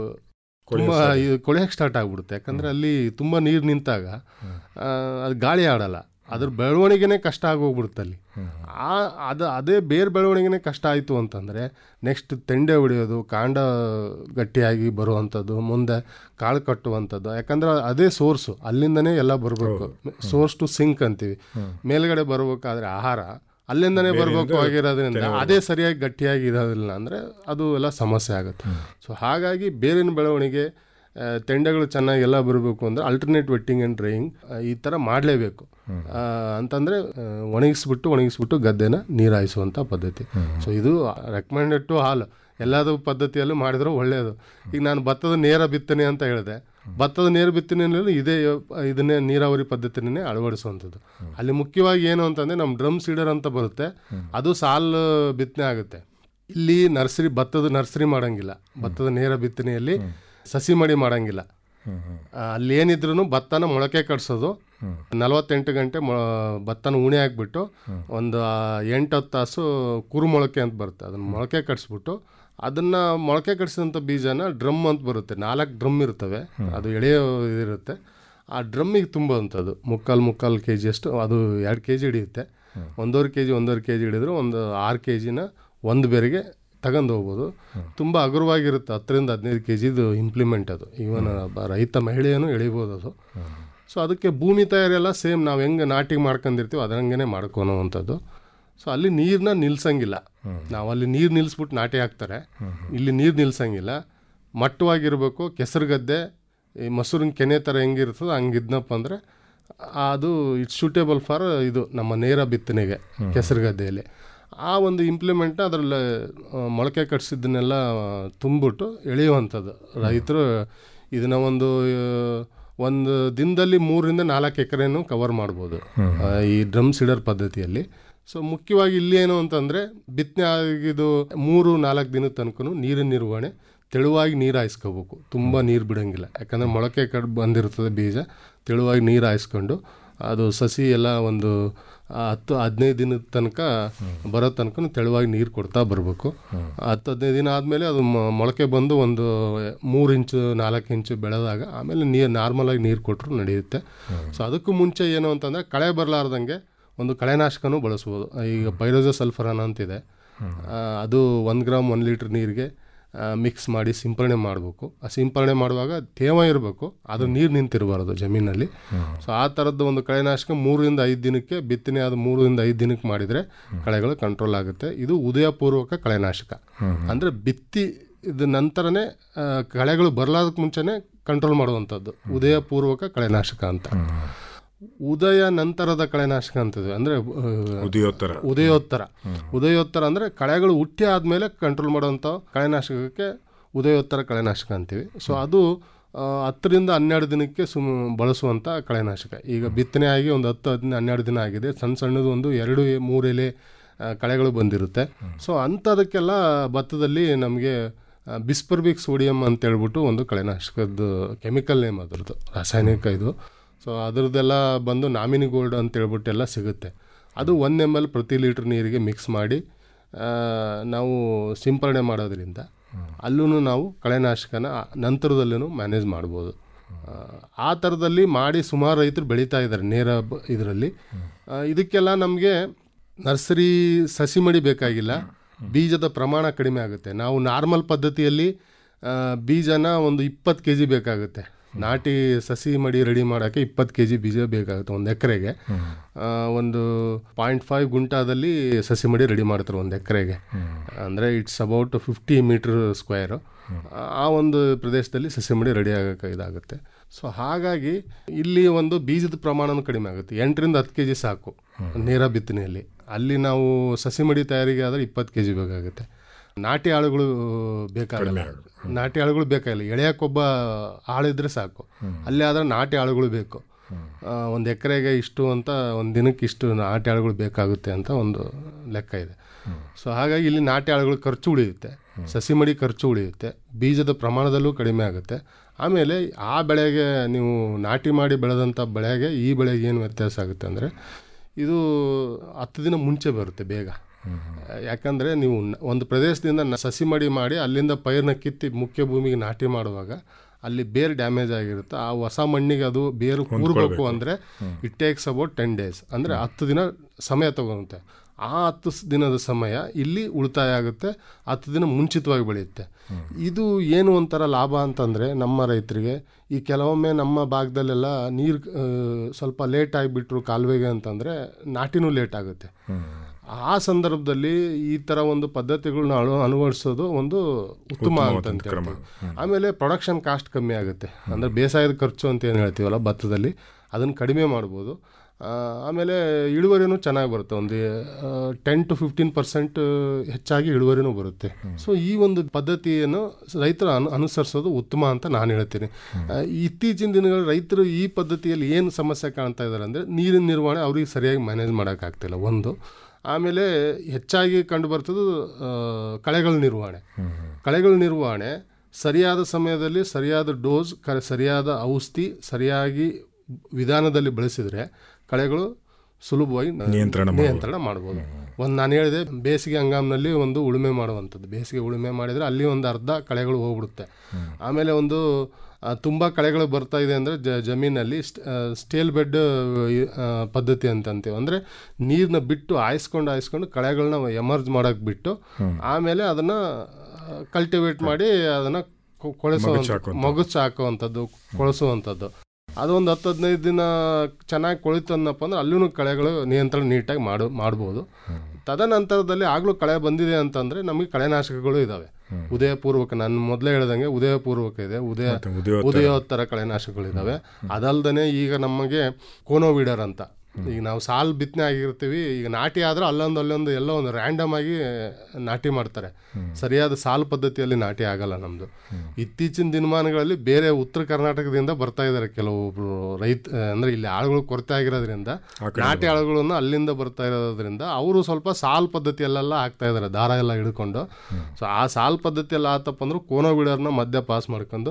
ತುಂಬ ಕೊಳೆಯಕ್ಕೆ ಸ್ಟಾರ್ಟ್ ಆಗ್ಬಿಡುತ್ತೆ ಯಾಕಂದರೆ ಅಲ್ಲಿ ತುಂಬ ನೀರು ನಿಂತಾಗ ಆ, ಅದು ಗಾಳಿ ಆಡಲ್ಲ ಅದ್ರ ಬೆಳವಣಿಗೆನೇ ಕಷ್ಟ ಆಗೋಗ್ಬಿಡುತ್ತೆ ಅಲ್ಲಿ ಆ ಅದು ಅದೇ ಬೇರೆ ಬೆಳವಣಿಗೆನೇ ಕಷ್ಟ ಆಯಿತು ಅಂತಂದರೆ ನೆಕ್ಸ್ಟ್ ತೆಂಡೆ ಹೊಡೆಯೋದು ಕಾಂಡ ಗಟ್ಟಿಯಾಗಿ ಬರುವಂಥದ್ದು ಮುಂದೆ ಕಾಳು ಕಟ್ಟುವಂಥದ್ದು ಯಾಕಂದ್ರೆ ಅದೇ ಸೋರ್ಸು ಅಲ್ಲಿಂದನೇ ಎಲ್ಲ ಬರಬೇಕು ಸೋರ್ಸ್ ಟು ಸಿಂಕ್ ಅಂತೀವಿ ಮೇಲ್ಗಡೆ ಬರಬೇಕಾದ್ರೆ ಆಹಾರ ಅಲ್ಲಿಂದನೇ ಬರಬೇಕು ಆಗಿರೋದ್ರಿಂದ ಅದೇ ಸರಿಯಾಗಿ ಗಟ್ಟಿಯಾಗಿ ಇರೋದಿಲ್ಲ ಅಂದರೆ ಅದು ಎಲ್ಲ ಸಮಸ್ಯೆ ಆಗುತ್ತೆ ಸೊ ಹಾಗಾಗಿ ಬೇರಿನ ಬೆಳವಣಿಗೆ ಆ, ತೆಂಡೆಗಳು ಚೆನ್ನಾಗಿ ಎಲ್ಲ ಬರಬೇಕು ಅಂದರೆ ಅಲ್ಟರ್ನೇಟ್ ವೆಟ್ಟಿಂಗ್ ಆ್ಯಂಡ್ ಡ್ರೈಯಿಂಗ್ ಈ ಥರ ಮಾಡಲೇಬೇಕು ಅಂತಂದರೆ ಒಣಗಿಸ್ಬಿಟ್ಟು ಒಣಗಿಸ್ಬಿಟ್ಟು ಗದ್ದೆನ ನೀರು ಹಾಯಿಸುವಂಥ ಪದ್ಧತಿ ಸೊ ಇದು ರೆಕಮೆಂಡೆಡ್ ಟು ಹಾಲ್ ಎಲ್ಲದೂ ಪದ್ಧತಿಯಲ್ಲೂ ಮಾಡಿದ್ರು ಒಳ್ಳೆಯದು ಈಗ ನಾನು ಭತ್ತದ ನೇರ ಬಿತ್ತನೆ ಅಂತ ಹೇಳಿದೆ ಭತ್ತದ ನೇರ ಬಿತ್ತನೆಯಲ್ಲಿ ಇದೇ ಇದನ್ನೇ ನೀರಾವರಿ ಪದ್ಧತಿನೇ ಅಳವಡಿಸುವಂಥದ್ದು ಅಲ್ಲಿ ಮುಖ್ಯವಾಗಿ ಏನು ಅಂತಂದರೆ ನಮ್ಮ ಡ್ರಮ್ ಸೀಡರ್ ಅಂತ ಬರುತ್ತೆ ಅದು ಸಾಲು ಬಿತ್ತನೆ ಆಗುತ್ತೆ ಇಲ್ಲಿ ನರ್ಸರಿ ಭತ್ತದ ನರ್ಸರಿ ಮಾಡಂಗಿಲ್ಲ ಭತ್ತದ ನೇರ ಬಿತ್ತನೆಯಲ್ಲಿ ಸಸಿ ಮಡಿ ಮಾಡಂಗಿಲ್ಲ ಆ, ಅಲ್ಲಿ ಏನಿದ್ರು ಭತ್ತನ ಮೊಳಕೆ ಕಟ್ಸೋದು ನಲವತ್ತೆಂಟು ಗಂಟೆ ಮೊ ಭತ್ತನ ಉಣೆ ಹಾಕ್ಬಿಟ್ಟು ಒಂದು ಆ, ಎಂಟು ಹತ್ತು ತಾಸು ಕುರು ಮೊಳಕೆ ಅಂತ ಬರುತ್ತೆ ಅದನ್ನು ಮೊಳಕೆ ಕಟ್ಸ್ಬಿಟ್ಟು ಅದನ್ನು ಮೊಳಕೆ ಕಟ್ಸಿದಂಥ ಬೀಜನ ಡ್ರಮ್ ಅಂತ ಬರುತ್ತೆ ನಾಲ್ಕು ಡ್ರಮ್ ಇರ್ತವೆ ಅದು ಎಳೆಯೋ ಇದಿರುತ್ತೆ ಆ ಡ್ರಮ್ಮಿಗೆ ತುಂಬುವಂಥದ್ದು ಮುಕ್ಕಾಲು ಮುಕ್ಕಾಲು ಕೆ ಜಿಯಷ್ಟು ಅದು ಎರಡು ಕೆ ಜಿ ಹಿಡಿಯುತ್ತೆ ಒಂದೂವರೆ ಕೆ ಜಿ ಒಂದೂವರೆ ಕೆ ಜಿ ಹಿಡಿದ್ರೆ ಒಂದು ಆರು ಕೆ ಜಿನ ಒಂದು ಬೇರೆಗೆ ತಗೊಂಡು ಹೋಗ್ಬೋದು ತುಂಬ ಹಗುರವಾಗಿರುತ್ತೆ ಹತ್ತರಿಂದ ಹದಿನೈದು ಕೆ ಜಿದು ಇಂಪ್ಲಿಮೆಂಟ್ ಅದು ಈವನ್ ರೈತ ಮಹಿಳೆಯನ್ನು ಎಳಿಬೋದು ಅದು ಸೊ ಅದಕ್ಕೆ ಭೂಮಿ ತಯಾರೆಲ್ಲ ಸೇಮ್ ನಾವು ಹೆಂಗೆ ನಾಟಿ ಮಾಡ್ಕೊಂಡಿರ್ತೀವಿ ಅದಂಗೆ ಮಾಡ್ಕೊಳೋವಂಥದ್ದು ಸೊ ಅಲ್ಲಿ ನೀರನ್ನ ನಿಲ್ಸಂಗಿಲ್ಲ ನಾವು ಅಲ್ಲಿ ನೀರು ನಿಲ್ಲಿಸ್ಬಿಟ್ಟು ನಾಟಿ ಹಾಕ್ತಾರೆ ಇಲ್ಲಿ ನೀರು ನಿಲ್ಸಂಗಿಲ್ಲ ಮಟ್ಟವಾಗಿರಬೇಕು ಕೆಸರು ಗದ್ದೆ ಈ ಮೊಸರಿನ ಕೆನೆ ಥರ ಹೆಂಗಿರ್ತದೋ ಹಂಗಿದ್ನಪ್ಪ ಅಂದರೆ ಅದು ಇಟ್ಸ್ ಸೂಟೇಬಲ್ ಫಾರ್ ಇದು ನಮ್ಮ ನೇರ ಬಿತ್ತನೆಗೆ ಕೆಸರು ಗದ್ದೆಯಲ್ಲಿ ಆ ಒಂದು ಇಂಪ್ಲಿಮೆಂಟ್ನ ಅದರಲ್ಲಿ ಆ, ಮೊಳಕೆ ಕಟ್ಸಿದ್ದನ್ನೆಲ್ಲ ತುಂಬಿಟ್ಟು ಎಳೆಯುವಂಥದ್ದು ರೈತರು ಇದನ್ನ ಒಂದು ಆ, ಒಂದು ದಿನದಲ್ಲಿ ಮೂರರಿಂದ ನಾಲ್ಕು ಎಕರೆನೂ ಕವರ್ ಮಾಡ್ಬೋದು ಆ, ಈ ಡ್ರಮ್ ಸೀಡರ್ ಪದ್ಧತಿಯಲ್ಲಿ ಸೊ ಮುಖ್ಯವಾಗಿ ಇಲ್ಲಿ ಏನು ಅಂತಂದರೆ ಬಿತ್ತನೆ ಆಗಿದ್ದು ಮೂರು ನಾಲ್ಕು ದಿನದ ತನಕ ನೀರಿನ ನಿರ್ವಹಣೆ ತೆಳುವಾಗಿ ನೀರು ಹಾಯಿಸ್ಕೋಬೇಕು ತುಂಬ ನೀರು ಬಿಡೋಂಗಿಲ್ಲ ಯಾಕಂದರೆ ಮೊಳಕೆ ಕಡ್ ಬಂದಿರ್ತದೆ ಬೀಜ ತೆಳುವಾಗಿ ನೀರು ಹಾಯಿಸ್ಕೊಂಡು ಅದು ಸಸಿ ಎಲ್ಲ ಒಂದು ಆ ಹತ್ತು ಹದಿನೈದು ದಿನದ ತನಕ ಬರೋ ತನಕ ತೆಳುವಾಗಿ ನೀರು ಕೊಡ್ತಾ ಬರಬೇಕು ಹತ್ತು ಹದಿನೈದು ದಿನ ಆದಮೇಲೆ ಅದು ಮ- ಮೊಳಕೆ ಬಂದು ಒಂದು ಮೂರು ಇಂಚು ನಾಲ್ಕು ಇಂಚು ಬೆಳೆದಾಗ ಆಮೇಲೆ ನೀರು ನಾರ್ಮಲಾಗಿ ನೀರು ಕೊಟ್ಟರು ನಡೆಯುತ್ತೆ ಸೊ ಅದಕ್ಕೂ ಮುಂಚೆ ಏನು ಅಂತಂದರೆ ಕಳೆ ಬರಲಾರ್ದಂಗೆ ಒಂದು ಕಳೆನಾಶಕನೂ ಬಳಸ್ಬೋದು ಈಗ ಪೈರೋಜೋ ಸಲ್ಫರಾನ್ ಅಂತಿದೆ ಆ, ಅದು ಒಂದು ಗ್ರಾಮ್ ಒಂದು ಲೀಟ್ರ್ ನೀರಿಗೆ ಮಿಕ್ಸ್ ಮಾಡಿ ಸಿಂಪರಣೆ ಮಾಡಬೇಕು ಆ ಸಿಂಪರಣೆ ಮಾಡುವಾಗ ತೇವ ಇರಬೇಕು ಅದು ನೀರು ನಿಂತಿರಬಾರ್ದು ಜಮೀನಲ್ಲಿ ಸೊ ಆ ಥರದ್ದು ಒಂದು ಕಳೆನಾಶಕ ಮೂರರಿಂದ ಐದು ದಿನಕ್ಕೆ ಬಿತ್ತನೆ ಆದ ಮೂರರಿಂದ ಐದು ದಿನಕ್ಕೆ ಮಾಡಿದರೆ ಕಳೆಗಳು ಕಂಟ್ರೋಲ್ ಆಗುತ್ತೆ ಇದು ಉದಯಪೂರ್ವಕ ಕಳೆನಾಶಕ ಅಂದರೆ ಬಿತ್ತಿ ಇದು ನಂತರನೇ ಆ, ಕಳೆಗಳು ಬರಲಾದಕ್ಕೆ ಮುಂಚೆನೇ ಕಂಟ್ರೋಲ್ ಮಾಡುವಂಥದ್ದು ಉದಯಪೂರ್ವಕ ಕಳೆನಾಶಕ ಅಂತ ಉದಯ ನಂತರದ ಕಳೆನಾಶಕ ಅಂತಿದೆ ಅಂದರೆ ಉದಯೋತ್ತರ. ಉದಯೋತ್ತರ ಉದಯೋತ್ತರ ಅಂದರೆ ಕಳೆಗಳು ಹುಟ್ಟಿ ಆದಮೇಲೆ ಕಂಟ್ರೋಲ್ ಮಾಡುವಂಥ ಕಳೆನಾಶಕಕ್ಕೆ ಉದಯೋತ್ತರ ಕಳೆನಾಶಕ ಅಂತೀವಿ ಸೊ ಅದು ಆ, ಹತ್ತರಿಂದ ಹನ್ನೆರಡು ದಿನಕ್ಕೆ ಸುಮ್ ಬಳಸುವಂಥ ಕಳೆನಾಶಕ ಈಗ ಬಿತ್ತನೆ ಆಗಿ ಒಂದು ಹತ್ತು ಹದಿನೈದು ಹನ್ನೆರಡು ದಿನ ಆಗಿದೆ ಸಣ್ಣ ಸಣ್ಣದು ಒಂದು ಎರಡು ಎ- ಮೂರು ಎಲೆ ಆ, ಕಳೆಗಳು ಬಂದಿರುತ್ತೆ ಸೊ ಅಂಥದಕ್ಕೆಲ್ಲ ಭತ್ತದಲ್ಲಿ ನಮಗೆ ಬಿಸ್ಪರ್ಬಿಕ್ ಸೋಡಿಯಂ ಅಂತ ಹೇಳ್ಬಿಟ್ಟು ಒಂದು ಕಳೆನಾಶಕದ್ದು ಕೆಮಿಕಲ್ ನೇಮ್ ಅದರದ್ದು ರಾಸಾಯನಿಕ ಇದು ಸೊ ಅದರದ್ದೆಲ್ಲ ಬಂದು ನಾಮಿನಿ ಗೋಲ್ಡ್ ಅಂತ ಹೇಳ್ಬಿಟ್ಟು ಎಲ್ಲ ಸಿಗುತ್ತೆ ಅದು ಒನ್ ಎಮ್ ಎಲ್ ಪ್ರತಿ ಲೀಟ್ರ್ ನೀರಿಗೆ ಮಿಕ್ಸ್ ಮಾಡಿ ಆ, ನಾವು ಸಿಂಪರಣೆ ಮಾಡೋದ್ರಿಂದ ಅಲ್ಲೂ ನಾವು ಕಳೆನಾಶಕನ ನಂತರದಲ್ಲೂ ಮ್ಯಾನೇಜ್ ಮಾಡ್ಬೋದು ಆ, ಆ ಥರದಲ್ಲಿ ಮಾಡಿ ಸುಮಾರು ರೈತರು ಬೆಳೀತಾ ಇದ್ದಾರೆ ನೇರ ಇದರಲ್ಲಿ ಇದಕ್ಕೆಲ್ಲ ನಮಗೆ ನರ್ಸರಿ ಸಸಿ ಮಡಿ ಬೇಕಾಗಿಲ್ಲ ಬೀಜದ ಪ್ರಮಾಣ ಕಡಿಮೆ ಆಗುತ್ತೆ ನಾವು ನಾರ್ಮಲ್ ಪದ್ಧತಿಯಲ್ಲಿ ಆ, ಬೀಜನ ಒಂದು ಇಪ್ಪತ್ತು ಕೆ ಜಿ ಬೇಕಾಗುತ್ತೆ ನಾಟಿ ಸಸಿ ಮಡಿ ರೆಡಿ ಮಾಡೋಕ್ಕೆ ಇಪ್ಪತ್ತು ಕೆ ಜಿ ಬೀಜ ಬೇಕಾಗುತ್ತೆ ಒಂದು ಎಕರೆಗೆ ಒಂದು ಪಾಯಿಂಟ್ ಫೈವ್ ಗುಂಟಾದಲ್ಲಿ ಸಸಿ ಮಡಿ ರೆಡಿ ಮಾಡ್ತಾರೆ ಒಂದು ಎಕರೆಗೆ ಅಂದರೆ it's about fifty metre square ಆ ಒಂದು ಪ್ರದೇಶದಲ್ಲಿ ಸಸಿ ಮಡಿ ರೆಡಿ ಆಗೋಕ್ಕೆ ಇದಾಗುತ್ತೆ ಸೊ ಹಾಗಾಗಿ ಇಲ್ಲಿ ಒಂದು ಬೀಜದ ಪ್ರಮಾಣನೂ ಕಡಿಮೆ ಆಗುತ್ತೆ ಎಂಟರಿಂದ ಹತ್ತು ಕೆ ಜಿ ಸಾಕು ನೇರ ಬಿತ್ತನೆಯಲ್ಲಿ ಅಲ್ಲಿ ನಾವು ಸಸಿ ಮಡಿ ತಯಾರಿಗೆ ಆದರೆ ಇಪ್ಪತ್ತು ಕೆ ಜಿ ಬೇಕಾಗುತ್ತೆ ನಾಟಿ ಆಳುಗಳು ಬೇಕಾಗಲ್ಲ ನಾಟಿ ಆಳುಗಳು ಬೇಕಾಗಿಲ್ಲ ಎಳೆಯಕ್ಕೊಬ್ಬ ಆಳಿದ್ರೆ ಸಾಕು ಅಲ್ಲಿ ಆದರೆ ನಾಟಿ ಆಳುಗಳು ಬೇಕು ಒಂದು ಎಕರೆಗೆ ಇಷ್ಟು ಅಂತ ಒಂದು ದಿನಕ್ಕೆ ಇಷ್ಟು ನಾಟಿ ಆಳುಗಳು ಬೇಕಾಗುತ್ತೆ ಅಂತ ಒಂದು ಲೆಕ್ಕ ಇದೆ ಸೊ ಹಾಗಾಗಿ ಇಲ್ಲಿ ನಾಟಿ ಆಳುಗಳು ಖರ್ಚು ಉಳಿಯುತ್ತೆ ಸಸಿ ಮಡಿ ಖರ್ಚು ಉಳಿಯುತ್ತೆ ಬೀಜದ ಪ್ರಮಾಣದಲ್ಲೂ ಕಡಿಮೆ ಆಗುತ್ತೆ ಆಮೇಲೆ ಆ ಬೆಳೆಗೆ ನೀವು ನಾಟಿ ಮಾಡಿ ಬೆಳೆದಂಥ ಬೆಳೆಗೆ ಈ ಬೆಳೆಗೆ ಏನು ವ್ಯತ್ಯಾಸ ಆಗುತ್ತೆ ಅಂದರೆ ಇದು ಹತ್ತು ದಿನ ಮುಂಚೆ ಬರುತ್ತೆ ಬೇಗ ಯಾಕಂದರೆ ನೀವು ನ- ಒಂದು ಪ್ರದೇಶದಿಂದ ನ- ಸಸಿ ಮಡಿ ಮಾಡಿ ಅಲ್ಲಿಂದ ಪೈರನ್ನ ಕಿತ್ತಿ ಮುಖ್ಯ ಭೂಮಿಗೆ ನಾಟಿ ಮಾಡುವಾಗ ಅಲ್ಲಿ ಬೇರ್ ಡ್ಯಾಮೇಜ್ ಆಗಿರುತ್ತೆ ಆ ಹೊಸ ಮಣ್ಣಿಗೆ ಅದು ಬೇರು ಕೂರಬೇಕು ಅಂದರೆ it takes about ten days ಅಂದರೆ ಹತ್ತು ದಿನ ಸಮಯ ತಗೊಳುತ್ತೆ ಆ ಹತ್ತು ಸ್- ದಿನದ ಸಮಯ ಇಲ್ಲಿ ಉಳಿತಾಯ ಆಗುತ್ತೆ ಹತ್ತು ದಿನ ಮುಂಚಿತವಾಗಿ ಬೆಳೆಯುತ್ತೆ ಇದು ಏನು ಒಂಥರ ಲಾಭ ಅಂತಂದರೆ ನಮ್ಮ ರೈತರಿಗೆ ಈ ಕೆಲವೊಮ್ಮೆ ನಮ್ಮ ಭಾಗದಲ್ಲೆಲ್ಲ ನೀರು ಸ್ವಲ್ಪ ಲೇಟ್ ಆಗಿಬಿಟ್ರು ಕಾಲುವೆಗೆ ಅಂತಂದರೆ ನಾಟಿನೂ ಲೇಟ್ ಆಗುತ್ತೆ ಆ ಸಂದರ್ಭದಲ್ಲಿ ಈ ಥರ ಒಂದು ಪದ್ಧತಿಗಳನ್ನ ಅಳು ಅಳವಡಿಸೋದು ಒಂದು ಉತ್ತಮ ಅಂತ ಅಂತ ಹೇಳ್ತೀವಿ. ಆಮೇಲೆ ಪ್ರೊಡಕ್ಷನ್ ಕಾಸ್ಟ್ ಕಮ್ಮಿ ಆಗುತ್ತೆ ಅಂದರೆ ಬೇಸಾಯದ ಖರ್ಚು ಅಂತ ಏನು ಹೇಳ್ತೀವಲ್ಲ ಭತ್ತದಲ್ಲಿ ಅದನ್ನು ಕಡಿಮೆ ಮಾಡ್ಬೋದು ಆ, ಆಮೇಲೆ ಇಳುವರಿನೂ ಚೆನ್ನಾಗಿ ಬರುತ್ತೆ ಒಂದು ಟೆನ್ ಟು ಫಿಫ್ಟೀನ್ ಪರ್ಸೆಂಟ್ ಹೆಚ್ಚಾಗಿ ಇಳುವರಿನೂ ಬರುತ್ತೆ ಸೊ ಈ ಒಂದು ಪದ್ಧತಿಯನ್ನು ರೈತರು ಅನು ಅನುಸರಿಸೋದು ಉತ್ತಮ ಅಂತ ನಾನು ಹೇಳ್ತೀನಿ ಆ, ಇತ್ತೀಚಿನ ದಿನಗಳಲ್ಲಿ ರೈತರು ಈ ಪದ್ಧತಿಯಲ್ಲಿ ಏನು ಸಮಸ್ಯೆ ಕಾಣ್ತಾ ಇದ್ದಾರೆ ಅಂದರೆ ನೀರಿನ ನಿರ್ವಹಣೆ ಅವ್ರಿಗೆ ಸರಿಯಾಗಿ ಮ್ಯಾನೇಜ್ ಮಾಡೋಕ್ಕಾಗ್ತಿಲ್ಲ ಒಂದು ಆಮೇಲೆ ಹೆಚ್ಚಾಗಿ ಕಂಡು ಬರ್ತದ್ದು ಆ, ಕಳೆಗಳ ನಿರ್ವಹಣೆ ಕಳೆಗಳ ನಿರ್ವಹಣೆ ಸರಿಯಾದ ಸಮಯದಲ್ಲಿ ಸರಿಯಾದ ಡೋಸ್ ಕ ಸರಿಯಾದ ಔಷಧಿ ಸರಿಯಾಗಿ ವಿಧಾನದಲ್ಲಿ ಬಳಸಿದರೆ ಕಳೆಗಳು ಸುಲಭವಾಗಿ ನ- ನಿಯಂತ್ರಣ ಮಾಡ್ಬೋದು. ನಿಯಂತ್ರಣ ಮಾಡ್ಬೋದು ಒಂದು ನಾನು ಹೇಳಿದೆ ಬೇಸಿಗೆ ಹಂಗಾಮಿನಲ್ಲಿ ಒಂದು ಉಳುಮೆ ಮಾಡುವಂಥದ್ದು ಬೇಸಿಗೆ ಉಳುಮೆ ಮಾಡಿದರೆ ಅಲ್ಲಿ ಒಂದು ಅರ್ಧ ಕಳೆಗಳು ಹೋಗ್ಬಿಡುತ್ತೆ ಆಮೇಲೆ ಒಂದು ಆ, ತುಂಬ ಕಳೆಗಳು ಬರ್ತಾ ಇದೆ ಅಂದರೆ ಜ ಜಮೀನಲ್ಲಿ ಸ್ಟೇಲ್ ಬೆಡ್ ಪದ್ಧತಿ ಅಂತ ಅಂತೀವಿ ಅಂದರೆ ನೀರನ್ನ ಬಿಟ್ಟು ಆಯಿಸ್ಕೊಂಡು ಆಯಿಸ್ಕೊಂಡು ಕಳೆಗಳನ್ನ ಎಮರ್ಜ್ ಮಾಡೋಕ್ಕೆ ಬಿಟ್ಟು ಆಮೇಲೆ ಅದನ್ನು ಕಲ್ಟಿವೇಟ್ ಮಾಡಿ ಅದನ್ನು ಕೊಳೆಸೋ ಮಗುಚ್ ಹಾಕುವಂಥದ್ದು. ಮಗುಚ್ ಹಾಕುವಂಥದ್ದು ಕೊಳೆಸುವಂಥದ್ದು ಅದೊಂದು ಹತ್ತು ಹದಿನೈದು ದಿನ ಚೆನ್ನಾಗಿ ಕೊಳಿತು ಅನ್ನಪ್ಪ ಅಂದ್ರೆ ಅಲ್ಲೂ ಕಳೆಗಳು ನಿಯಂತ್ರಣ ನೀಟಾಗಿ ಮಾಡು ಮಾಡ್ಬೋದು ತದನಂತರದಲ್ಲಿ ಆಗಲೂ ಕಳೆ ಬಂದಿದೆ ಅಂತಂದರೆ ನಮಗೆ ಕಳೆನಾಶಕಗಳು ಇದ್ದಾವೆ ಉದಯಪೂರ್ವಕ ನಾನು ಮೊದಲೇ ಹೇಳ್ದಂಗೆ ಉದಯಪೂರ್ವಕ ಇದೆ ಉದಯ ಮತ್ತೆ ಉದಯೋತ್ತರ. ಉದಯೋತ್ತರ ಕಳೆನಾಶಕಗಳಿದ್ದಾವೆ ಅದಲ್ದೇ ಈಗ ನಮಗೆ ಕೋನೋವಿಡರ್ ಅಂತ ಈಗ ನಾವು ಸಾಲ್ ಬಿತ್ತನೆ ಆಗಿರ್ತೀವಿ ಈಗ ನಾಟಿ ಆದ್ರೆ ಅಲ್ಲೊಂದು ಅಲ್ಲೊಂದು ಎಲ್ಲೋ ಒಂದು ರ್ಯಾಂಡಮ್ ಆಗಿ ನಾಟಿ ಮಾಡ್ತಾರೆ ಸರಿಯಾದ ಸಾಲ್ ಪದ್ಧತಿಯಲ್ಲಿ ನಾಟಿ ಆಗಲ್ಲ ನಮ್ಮದು ಇತ್ತೀಚಿನ ದಿನಮಾನಗಳಲ್ಲಿ ಬೇರೆ ಉತ್ತರ ಕರ್ನಾಟಕದಿಂದ ಬರ್ತಾ ಇದ್ದಾರೆ ಕೆಲವೊಬ್ರು ರೈತ ಅಂದ್ರೆ ಇಲ್ಲಿ ಆಳುಗಳು ಕೊರತೆ ಆಗಿರೋದ್ರಿಂದ ನಾಟಿ ಆಳುಗಳನ್ನು ಅಲ್ಲಿಂದ ಬರ್ತಾ ಇರೋದ್ರಿಂದ ಅವರು ಸ್ವಲ್ಪ ಸಾಲ್ ಪದ್ಧತಿಯಲ್ಲೆಲ್ಲ ಹಾಕ್ತಾ ಇದ್ದಾರೆ ದಾರ ಎಲ್ಲ ಹಿಡ್ಕೊಂಡು ಸೊ ಆ ಸಾಲ್ ಪದ್ಧತಿಯಲ್ಲಿ ಆತಪ್ಪ ಅಂದ್ರೆ ಕೋನೋ ಬಿಡರ್ನ ಮಧ್ಯ ಪಾಸ್ ಮಾಡ್ಕೊಂಡು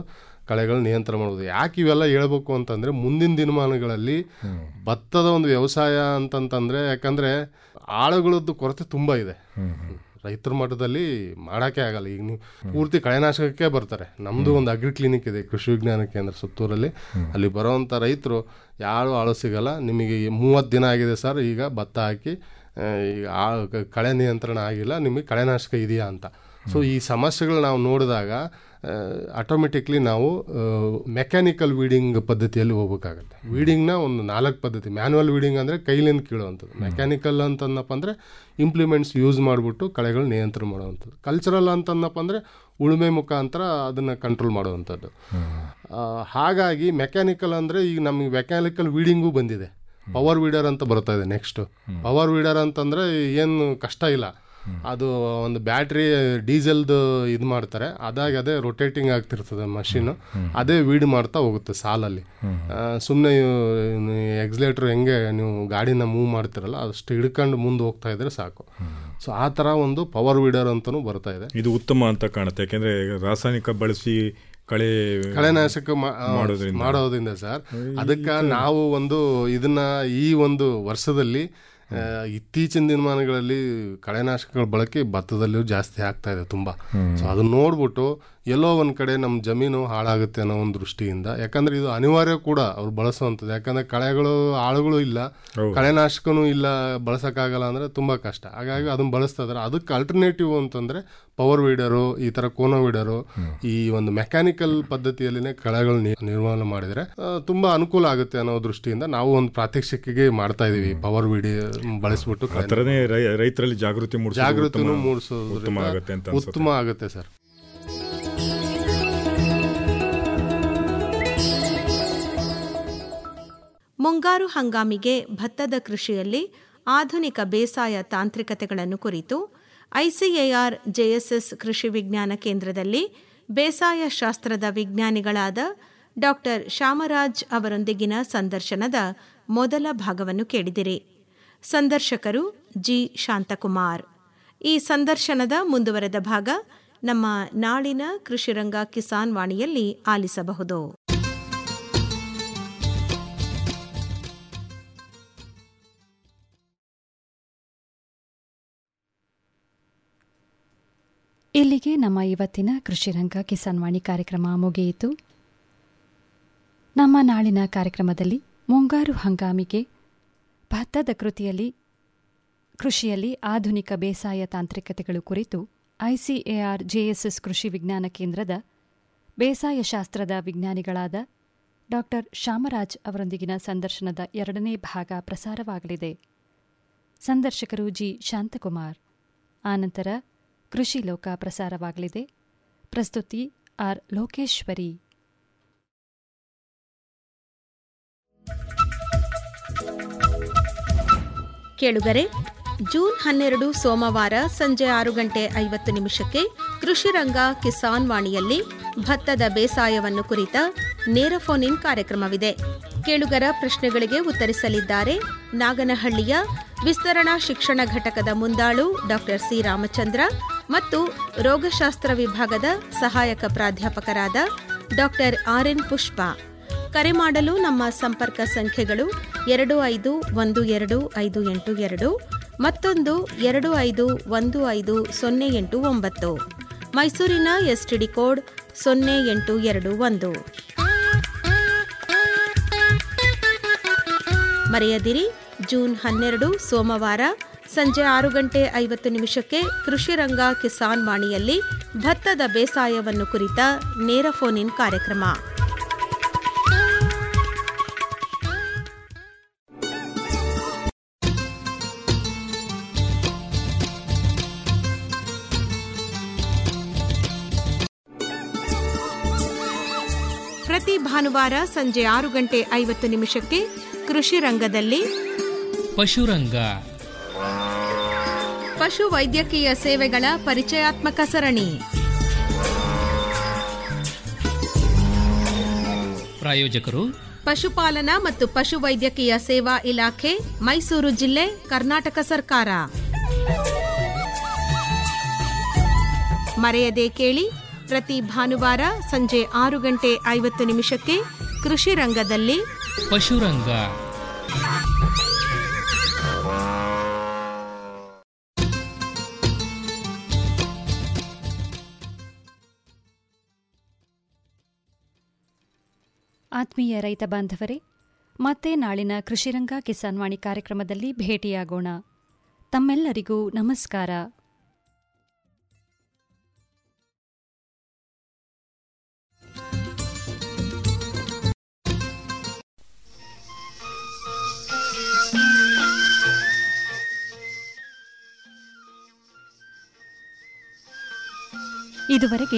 ಕಳೆಗಳು ನಿಯಂತ್ರಣ ಮಾಡೋದು ಯಾಕೆ ಇವೆಲ್ಲ ಹೇಳ್ಬೇಕು ಅಂತಂದರೆ ಮುಂದಿನ ದಿನಮಾನಗಳಲ್ಲಿ ಭತ್ತದ ಒಂದು ವ್ಯವಸಾಯ ಅಂತಂತಂದರೆ ಯಾಕಂದರೆ ಆಳುಗಳದ್ದು ಕೊರತೆ ತುಂಬ ಇದೆ ರೈತರ ಮಟ್ಟದಲ್ಲಿ ಮಾಡೋಕ್ಕೆ ಆಗಲ್ಲ ಈಗ ನೀವು ಪೂರ್ತಿ ಕಳೆನಾಶಕಕ್ಕೆ ಬರ್ತಾರೆ ನಮ್ಮದು ಒಂದು ಅಗ್ರಿ ಕ್ಲಿನಿಕ್ ಇದೆ ಕೃಷಿ ವಿಜ್ಞಾನ ಕೇಂದ್ರ ಸುತ್ತೂರಲ್ಲಿ ಅಲ್ಲಿ ಬರೋವಂಥ ರೈತರು ಯಾರು ಆಳು ಸಿಗಲ್ಲ ನಿಮಗೆ ಮೂವತ್ತು ದಿನ ಆಗಿದೆ ಸರ್ ಈಗ ಭತ್ತ ಹಾಕಿ ಆ, ಈಗ ಆ ಕ- ಕಳೆ ನಿಯಂತ್ರಣ ಆಗಿಲ್ಲ ನಿಮಗೆ ಕಳೆನಾಶಕ ಇದೆಯಾ ಅಂತ ಸೊ ಈ ಸಮಸ್ಯೆಗಳು ನಾವು ನೋಡಿದಾಗ ಆಟೋಮೆಟಿಕ್ಲಿ ನಾವು ಮೆಕ್ಯಾನಿಕಲ್ ವೀಡಿಂಗ್ ಪದ್ಧತಿಯಲ್ಲಿ ಹೋಗ್ಬೇಕಾಗತ್ತೆ ವೀಡಿಂಗ್ನ ಒಂದು ನಾಲ್ಕು ಪದ್ಧತಿ ಮ್ಯಾನ್ಯಲ್ ವೀಡಿಂಗ್ ಅಂದರೆ ಕೈಲಿಂದ ಕೀಳುವಂಥದ್ದು ಮೆಕ್ಯಾನಿಕಲ್ ಅಂತಂದಪ್ಪ ಅಂದರೆ ಇಂಪ್ಲಿಮೆಂಟ್ಸ್ ಯೂಸ್ ಮಾಡಿಬಿಟ್ಟು ಕಳೆಗಳು ನಿಯಂತ್ರಣ ಮಾಡುವಂಥದ್ದು ಕಲ್ಚರಲ್ ಅಂತಂದಪ್ಪ ಅಂದರೆ ಉಳುಮೆ ಮುಖಾಂತರ ಅದನ್ನು ಕಂಟ್ರೋಲ್ ಮಾಡುವಂಥದ್ದು ಆ, ಹಾಗಾಗಿ ಮೆಕ್ಯಾನಿಕಲ್ ಅಂದರೆ ಈಗ ನಮಗೆ ಮೆಕ್ಯಾನಿಕಲ್ ವೀಡಿಂಗು ಬಂದಿದೆ ಪವರ್ ವೀಡರ್ ಅಂತ ಬರ್ತಾ ಇದೆ ನೆಕ್ಸ್ಟ್ ಪವರ್ ವೀಡರ್ ಅಂತಂದರೆ ಏನು ಕಷ್ಟ ಇಲ್ಲ ಅದು ಒಂದು ಬ್ಯಾಟ್ರಿ ಡೀಸೆಲ್ದು ಇದು ಮಾಡ್ತಾರೆ ಅದಾಗಿ ಅದೇ ರೊಟೇಟಿಂಗ್ ಆಗ್ತಿರ್ತದೆ ಮಷೀನು ಅದೇ ವೀಡ್ ಮಾಡ್ತಾ ಹೋಗುತ್ತೆ ಸಾಲಲ್ಲಿ ಸುಮ್ಮನೆ ಎಕ್ಸ್ಲೇಟ್ರ್ ಹೆಂಗೆ ನೀವು ಗಾಡಿನ ಮೂವ್ ಮಾಡ್ತಿರಲ್ಲ ಅಷ್ಟು ಹಿಡ್ಕೊಂಡು ಮುಂದೆ ಹೋಗ್ತಾ ಇದ್ರೆ ಸಾಕು ಸೊ ಆ ಥರ ಒಂದು ಪವರ್ ವೀಡರ್ ಅಂತಲೂ ಬರ್ತಾ ಇದೆ ಇದು ಉತ್ತಮ ಅಂತ ಕಾಣುತ್ತೆ ಯಾಕೆಂದ್ರೆ ರಾಸಾಯನಿಕ ಬಳಸಿ ಕಳೆ ಕಳೆನಾಶಕ ಮಾ- ಆ, ಮಾಡೋದ್ರಿಂದ ಮಾಡೋದ್ರಿಂದ ಸರ್ ಅದಕ್ಕೆ ನಾವು ಒಂದು ಇದನ್ನ ಈ ಒಂದು ವರ್ಷದಲ್ಲಿ ಆ, ಇತ್ತೀಚಿನ ದಿನಮಾನಗಳಲ್ಲಿ ಕಳೆನಾಶಕಗಳ ಬಳಕೆ ಭತ್ತದಲ್ಲಿಯೂ ಜಾಸ್ತಿ ಆಗ್ತಾ ಇದೆ ತುಂಬ ಸೊ ಅದನ್ನ ನೋಡ್ಬಿಟ್ಟು ಎಲ್ಲೋ ಒಂದು ಕಡೆ ನಮ್ಮ ಜಮೀನು ಹಾಳಾಗುತ್ತೆ ಅನ್ನೋ ಒಂದು ದೃಷ್ಟಿಯಿಂದ ಯಾಕಂದ್ರೆ ಇದು ಅನಿವಾರ್ಯ ಕೂಡ ಅವ್ರು ಬಳಸುವಂಥದ್ದು ಯಾಕಂದ್ರೆ ಕಳೆಗಳು ಆಳುಗಳು ಇಲ್ಲ ಕಳೆನಾಶಕನೂ ಇಲ್ಲ ಬಳಸೋಕ್ಕಾಗಲ್ಲ ಅಂದರೆ ತುಂಬ ಕಷ್ಟ ಹಾಗಾಗಿ ಅದನ್ನ ಬಳಸ್ತಾ ಇದಾರೆ ಅದಕ್ಕೆ ಅಲ್ಟರ್ನೇಟಿವ್ ಅಂತಂದರೆ ಪವರ್ ವೀಡರು ಈ ಥರ ಕೋನೋ ವೀಡರು ಈ ಒಂದು ಮೆಕ್ಯಾನಿಕಲ್ ಪದ್ಧತಿಯಲ್ಲಿನೇ ಕಳೆಗಳು ನಿ- ನಿರ್ವಹಣೆ ಮಾಡಿದರೆ ಆ, ತುಂಬಾ ಅನುಕೂಲ ಆಗುತ್ತೆ ಅನ್ನೋ ದೃಷ್ಟಿಯಿಂದ ನಾವು ಒಂದು ಪ್ರಾತ್ಯಕ್ಷಿಕೆಗೆ ಮಾಡ್ತಾ ಇದೀವಿ ಪವರ್ ವೀಡಿ ಬಳಸ್ಬಿಟ್ಟು ಆ ಥರನೇ ರೈ- ರೈತರಲ್ಲಿ ಜಾಗೃತಿ ಮೂಡಿಸೋದು ಜಾಗೃತಿನೂ ಉತ್ತಮ- ಮೂಡಿಸೋದ್ರಿಂದ ಉತ್ತಮ ಆಗುತ್ತೆ ಅಂತ ಅನ್ಸುತ್ತೆ. ಉತ್ತಮ ಆಗುತ್ತೆ ಸರ್ ಮುಂಗಾರು ಹಂಗಾಮಿಗೆ ಭತ್ತದ ಕೃಷಿಯಲ್ಲಿ ಆಧುನಿಕ ಬೇಸಾಯ ತಾಂತ್ರಿಕತೆಗಳನ್ನು ಕುರಿತು ಐಸಿಎಆರ್ ಜೆಎಸ್ಎಸ್ ಕೃಷಿ ವಿಜ್ಞಾನ ಕೇಂದ್ರದಲ್ಲಿ ಬೇಸಾಯ ಶಾಸ್ತ್ರದ ವಿಜ್ಞಾನಿಗಳಾದ ಡಾಕ್ಟರ್ ಶ್ಯಾಮರಾಜ್ ಅವರೊಂದಿಗಿನ ಸಂದರ್ಶನದ ಮೊದಲ ಭಾಗವನ್ನು ಕೇಳಿದಿರಿ ಸಂದರ್ಶಕರು ಜಿ ಶಾಂತಕುಮಾರ್ ಈ ಸಂದರ್ಶನದ ಮುಂದುವರೆದ ಭಾಗ ನಮ್ಮ ನಾಳಿನ ಕೃಷಿರಂಗ ಕಿಸಾನ್ ವಾಣಿಯಲ್ಲಿ ಆಲಿಸಬಹುದು ಇಲ್ಲಿಗೆ ನಮ್ಮ ಇವತ್ತಿನ ಕೃಷಿರಂಗ ಕಿಸಾನ್ ವಾಣಿ ಕಾರ್ಯಕ್ರಮ ಮುಗಿಯಿತು ನಮ್ಮ ನಾಳಿನ ಕಾರ್ಯಕ್ರಮದಲ್ಲಿ ಮುಂಗಾರು ಹಂಗಾಮಿಗೆ ಭತ್ತದ ಕೃತಿಯಲ್ಲಿ ಕೃಷಿಯಲ್ಲಿ ಆಧುನಿಕ ಬೇಸಾಯ ತಾಂತ್ರಿಕತೆಗಳು ಕುರಿತು ಐಸಿಎಆರ್ ಜೆಎಸ್ಎಸ್ ಕೃಷಿ ವಿಜ್ಞಾನ ಕೇಂದ್ರದ ಬೇಸಾಯ ಶಾಸ್ತ್ರದ ವಿಜ್ಞಾನಿಗಳಾದ ಡಾಕ್ಟರ್ ಶಾಮರಾಜ್ ಅವರೊಂದಿಗಿನ ಸಂದರ್ಶನದ ಎರಡನೇ ಭಾಗ ಪ್ರಸಾರವಾಗಲಿದೆ ಸಂದರ್ಶಕರು ಜಿ ಶಾಂತಕುಮಾರ್ ಆನಂತರ ಕೃಷಿ ಲೋಕ ಪ್ರಸಾರವಾಗಲಿದೆ ಪ್ರಸ್ತುತಿ ಆರ್ ಲೋಕೇಶ್ವರಿ ಕೇಳುಗರೆ ಜೂನ್ ಹನ್ನೆರಡು ಸೋಮವಾರ ಸಂಜೆ ಆರು ಗಂಟೆ ಐವತ್ತು ನಿಮಿಷಕ್ಕೆ ಕೃಷಿ ರಂಗ ಕಿಸಾನ್ ವಾಣಿಯಲ್ಲಿ ಭತ್ತದ ಬೇಸಾಯವನ್ನು ಕುರಿತ ನೇರ ಫೋನ್ ಇನ್ ಕಾರ್ಯಕ್ರಮವಿದೆ ಕೇಳುಗರ ಪ್ರಶ್ನೆಗಳಿಗೆ ಉತ್ತರಿಸಲಿದ್ದಾರೆ ನಾಗನಹಳ್ಳಿಯ ವಿಸ್ತರಣಾ ಶಿಕ್ಷಣ ಘಟಕದ ಮುಂದಾಳು ಡಾಕ್ಟರ್ ಸಿ ರಾಮಚಂದ್ರ ಮತ್ತು ರೋಗಶಾಸ್ತ್ರ ವಿಭಾಗದ ಸಹಾಯಕ ಪ್ರಾಧ್ಯಾಪಕರಾದ ಡಾಕ್ಟರ್ ಆರ್ ಎನ್ ಪುಷ್ಪ ಕರೆ ಮಾಡಲು ನಮ್ಮ ಸಂಪರ್ಕ ಸಂಖ್ಯೆಗಳು ಎರಡು ಐದು ಒಂದು ಎರಡು ಐದು ಎಂಟು ಎರಡು ಮತ್ತೊಂದು ಎರಡು ಐದು ಒಂದು ಐದು ಸೊನ್ನೆ ಎಂಟು ಒಂಬತ್ತು ಮೈಸೂರಿನ ಎಸ್ಟಿಡಿ ಕೋಡ್ ಸೊನ್ನೆ ಎಂಟು ಎರಡು ಒಂದು ಮರೆಯದಿರಿ ಜೂನ್ ಹನ್ನೆರಡು ಸೋಮವಾರ ಸಂಜೆ ಆರು ಗಂಟೆ ಐವತ್ತು ನಿಮಿಷಕ್ಕೆ ಕೃಷಿ ರಂಗ ಕಿಸಾನ್ ವಾಣಿಯಲ್ಲಿ ಭತ್ತದ ಬೇಸಾಯವನ್ನು ಕುರಿತ ನೇರ ಫೋನ್ ಇನ್ ಕಾರ್ಯಕ್ರಮ ಪ್ರತಿ ಭಾನುವಾರ ಸಂಜೆ ಆರು ಗಂಟೆ ಐವತ್ತು ನಿಮಿಷಕ್ಕೆ ಕೃಷಿ ರಂಗದಲ್ಲಿ ಪಶುರಂಗ ಪಶು ವೈದ್ಯಕೀಯ ಸೇವೆಗಳ ಪರಿಚಯಾತ್ಮಕ ಸರಣಿ ಪ್ರಾಯೋಜಕರು ಪಶುಪಾಲನಾ ಮತ್ತು ಪಶುವೈದ್ಯಕೀಯ ಸೇವಾ ಇಲಾಖೆ ಮೈಸೂರು ಜಿಲ್ಲೆ ಕರ್ನಾಟಕ ಸರ್ಕಾರ ಮರೆಯದೆ ಕೇಳಿ ಪ್ರತಿ ಭಾನುವಾರ ಸಂಜೆ ಆರು ಗಂಟೆ ಐವತ್ತು ನಿಮಿಷಕ್ಕೆ ಕೃಷಿ ರಂಗದಲ್ಲಿ ಪಶುರಂಗ ಆತ್ಮೀಯ ರೈತ ಬಾಂಧವರೇ ಮತ್ತೆ ನಾಳಿನ ಕೃಷಿರಂಗ ಕಿಸಾನ್ವಾಣಿ ಕಾರ್ಯಕ್ರಮದಲ್ಲಿ ಭೇಟಿಯಾಗೋಣ ತಮ್ಮೆಲ್ಲರಿಗೂ ನಮಸ್ಕಾರ ಇದುವರೆಗೆ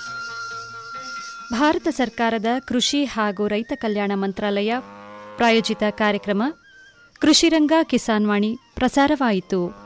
ಭಾರತ ಸರ್ಕಾರದ ಕೃಷಿ ಹಾಗೂ ರೈತ ಕಲ್ಯಾಣ ಮಂತ್ರಾಲಯ ಪ್ರಾಯೋಜಿತ ಕಾರ್ಯಕ್ರಮ ಕೃಷಿರಂಗ ಕಿಸಾನ್ವಾಣಿ ಪ್ರಸಾರವಾಯಿತು